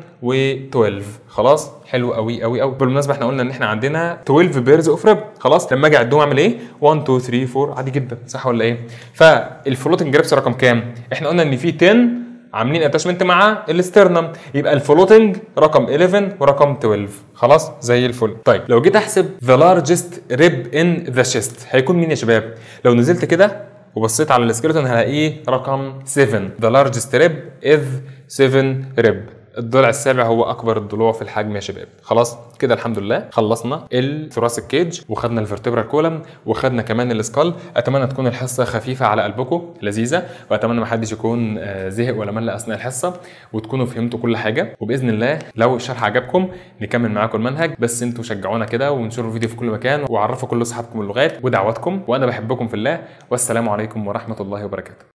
و12 خلاص حلو قوي قوي قوي بالمناسبه احنا قلنا ان احنا عندنا 12 بيرز اوف ريب خلاص لما اجي اعدهم اعمل ايه 1 2 3 4 عادي جدا صح ولا ايه فالفلوتنج ريبس رقم كام احنا قلنا ان في 10 عاملين اتاشمنت مع الاسترنم يبقى الفلوتنج رقم 11 ورقم 12 خلاص زي الفل طيب لو جيت احسب ذا لارجست ريب ان ذا شيست هيكون مين يا شباب لو نزلت كده وبصيت على السكيلتون هلاقيه رقم 7 ذا لارجست ريب از 7 ريب الضلع السابع هو اكبر الضلوع في الحجم يا شباب خلاص كده الحمد لله خلصنا الثوراسيك كيج وخدنا الفرتبرال كولم وخدنا كمان السكال اتمنى تكون الحصه خفيفه على قلبكم لذيذه واتمنى ما حدش يكون زهق ولا مل اثناء الحصه وتكونوا فهمتوا كل حاجه وباذن الله لو الشرح عجبكم نكمل معاكم المنهج بس انتوا شجعونا كده وانشروا الفيديو في كل مكان وعرفوا كل اصحابكم اللغات ودعواتكم وانا بحبكم في الله والسلام عليكم ورحمه الله وبركاته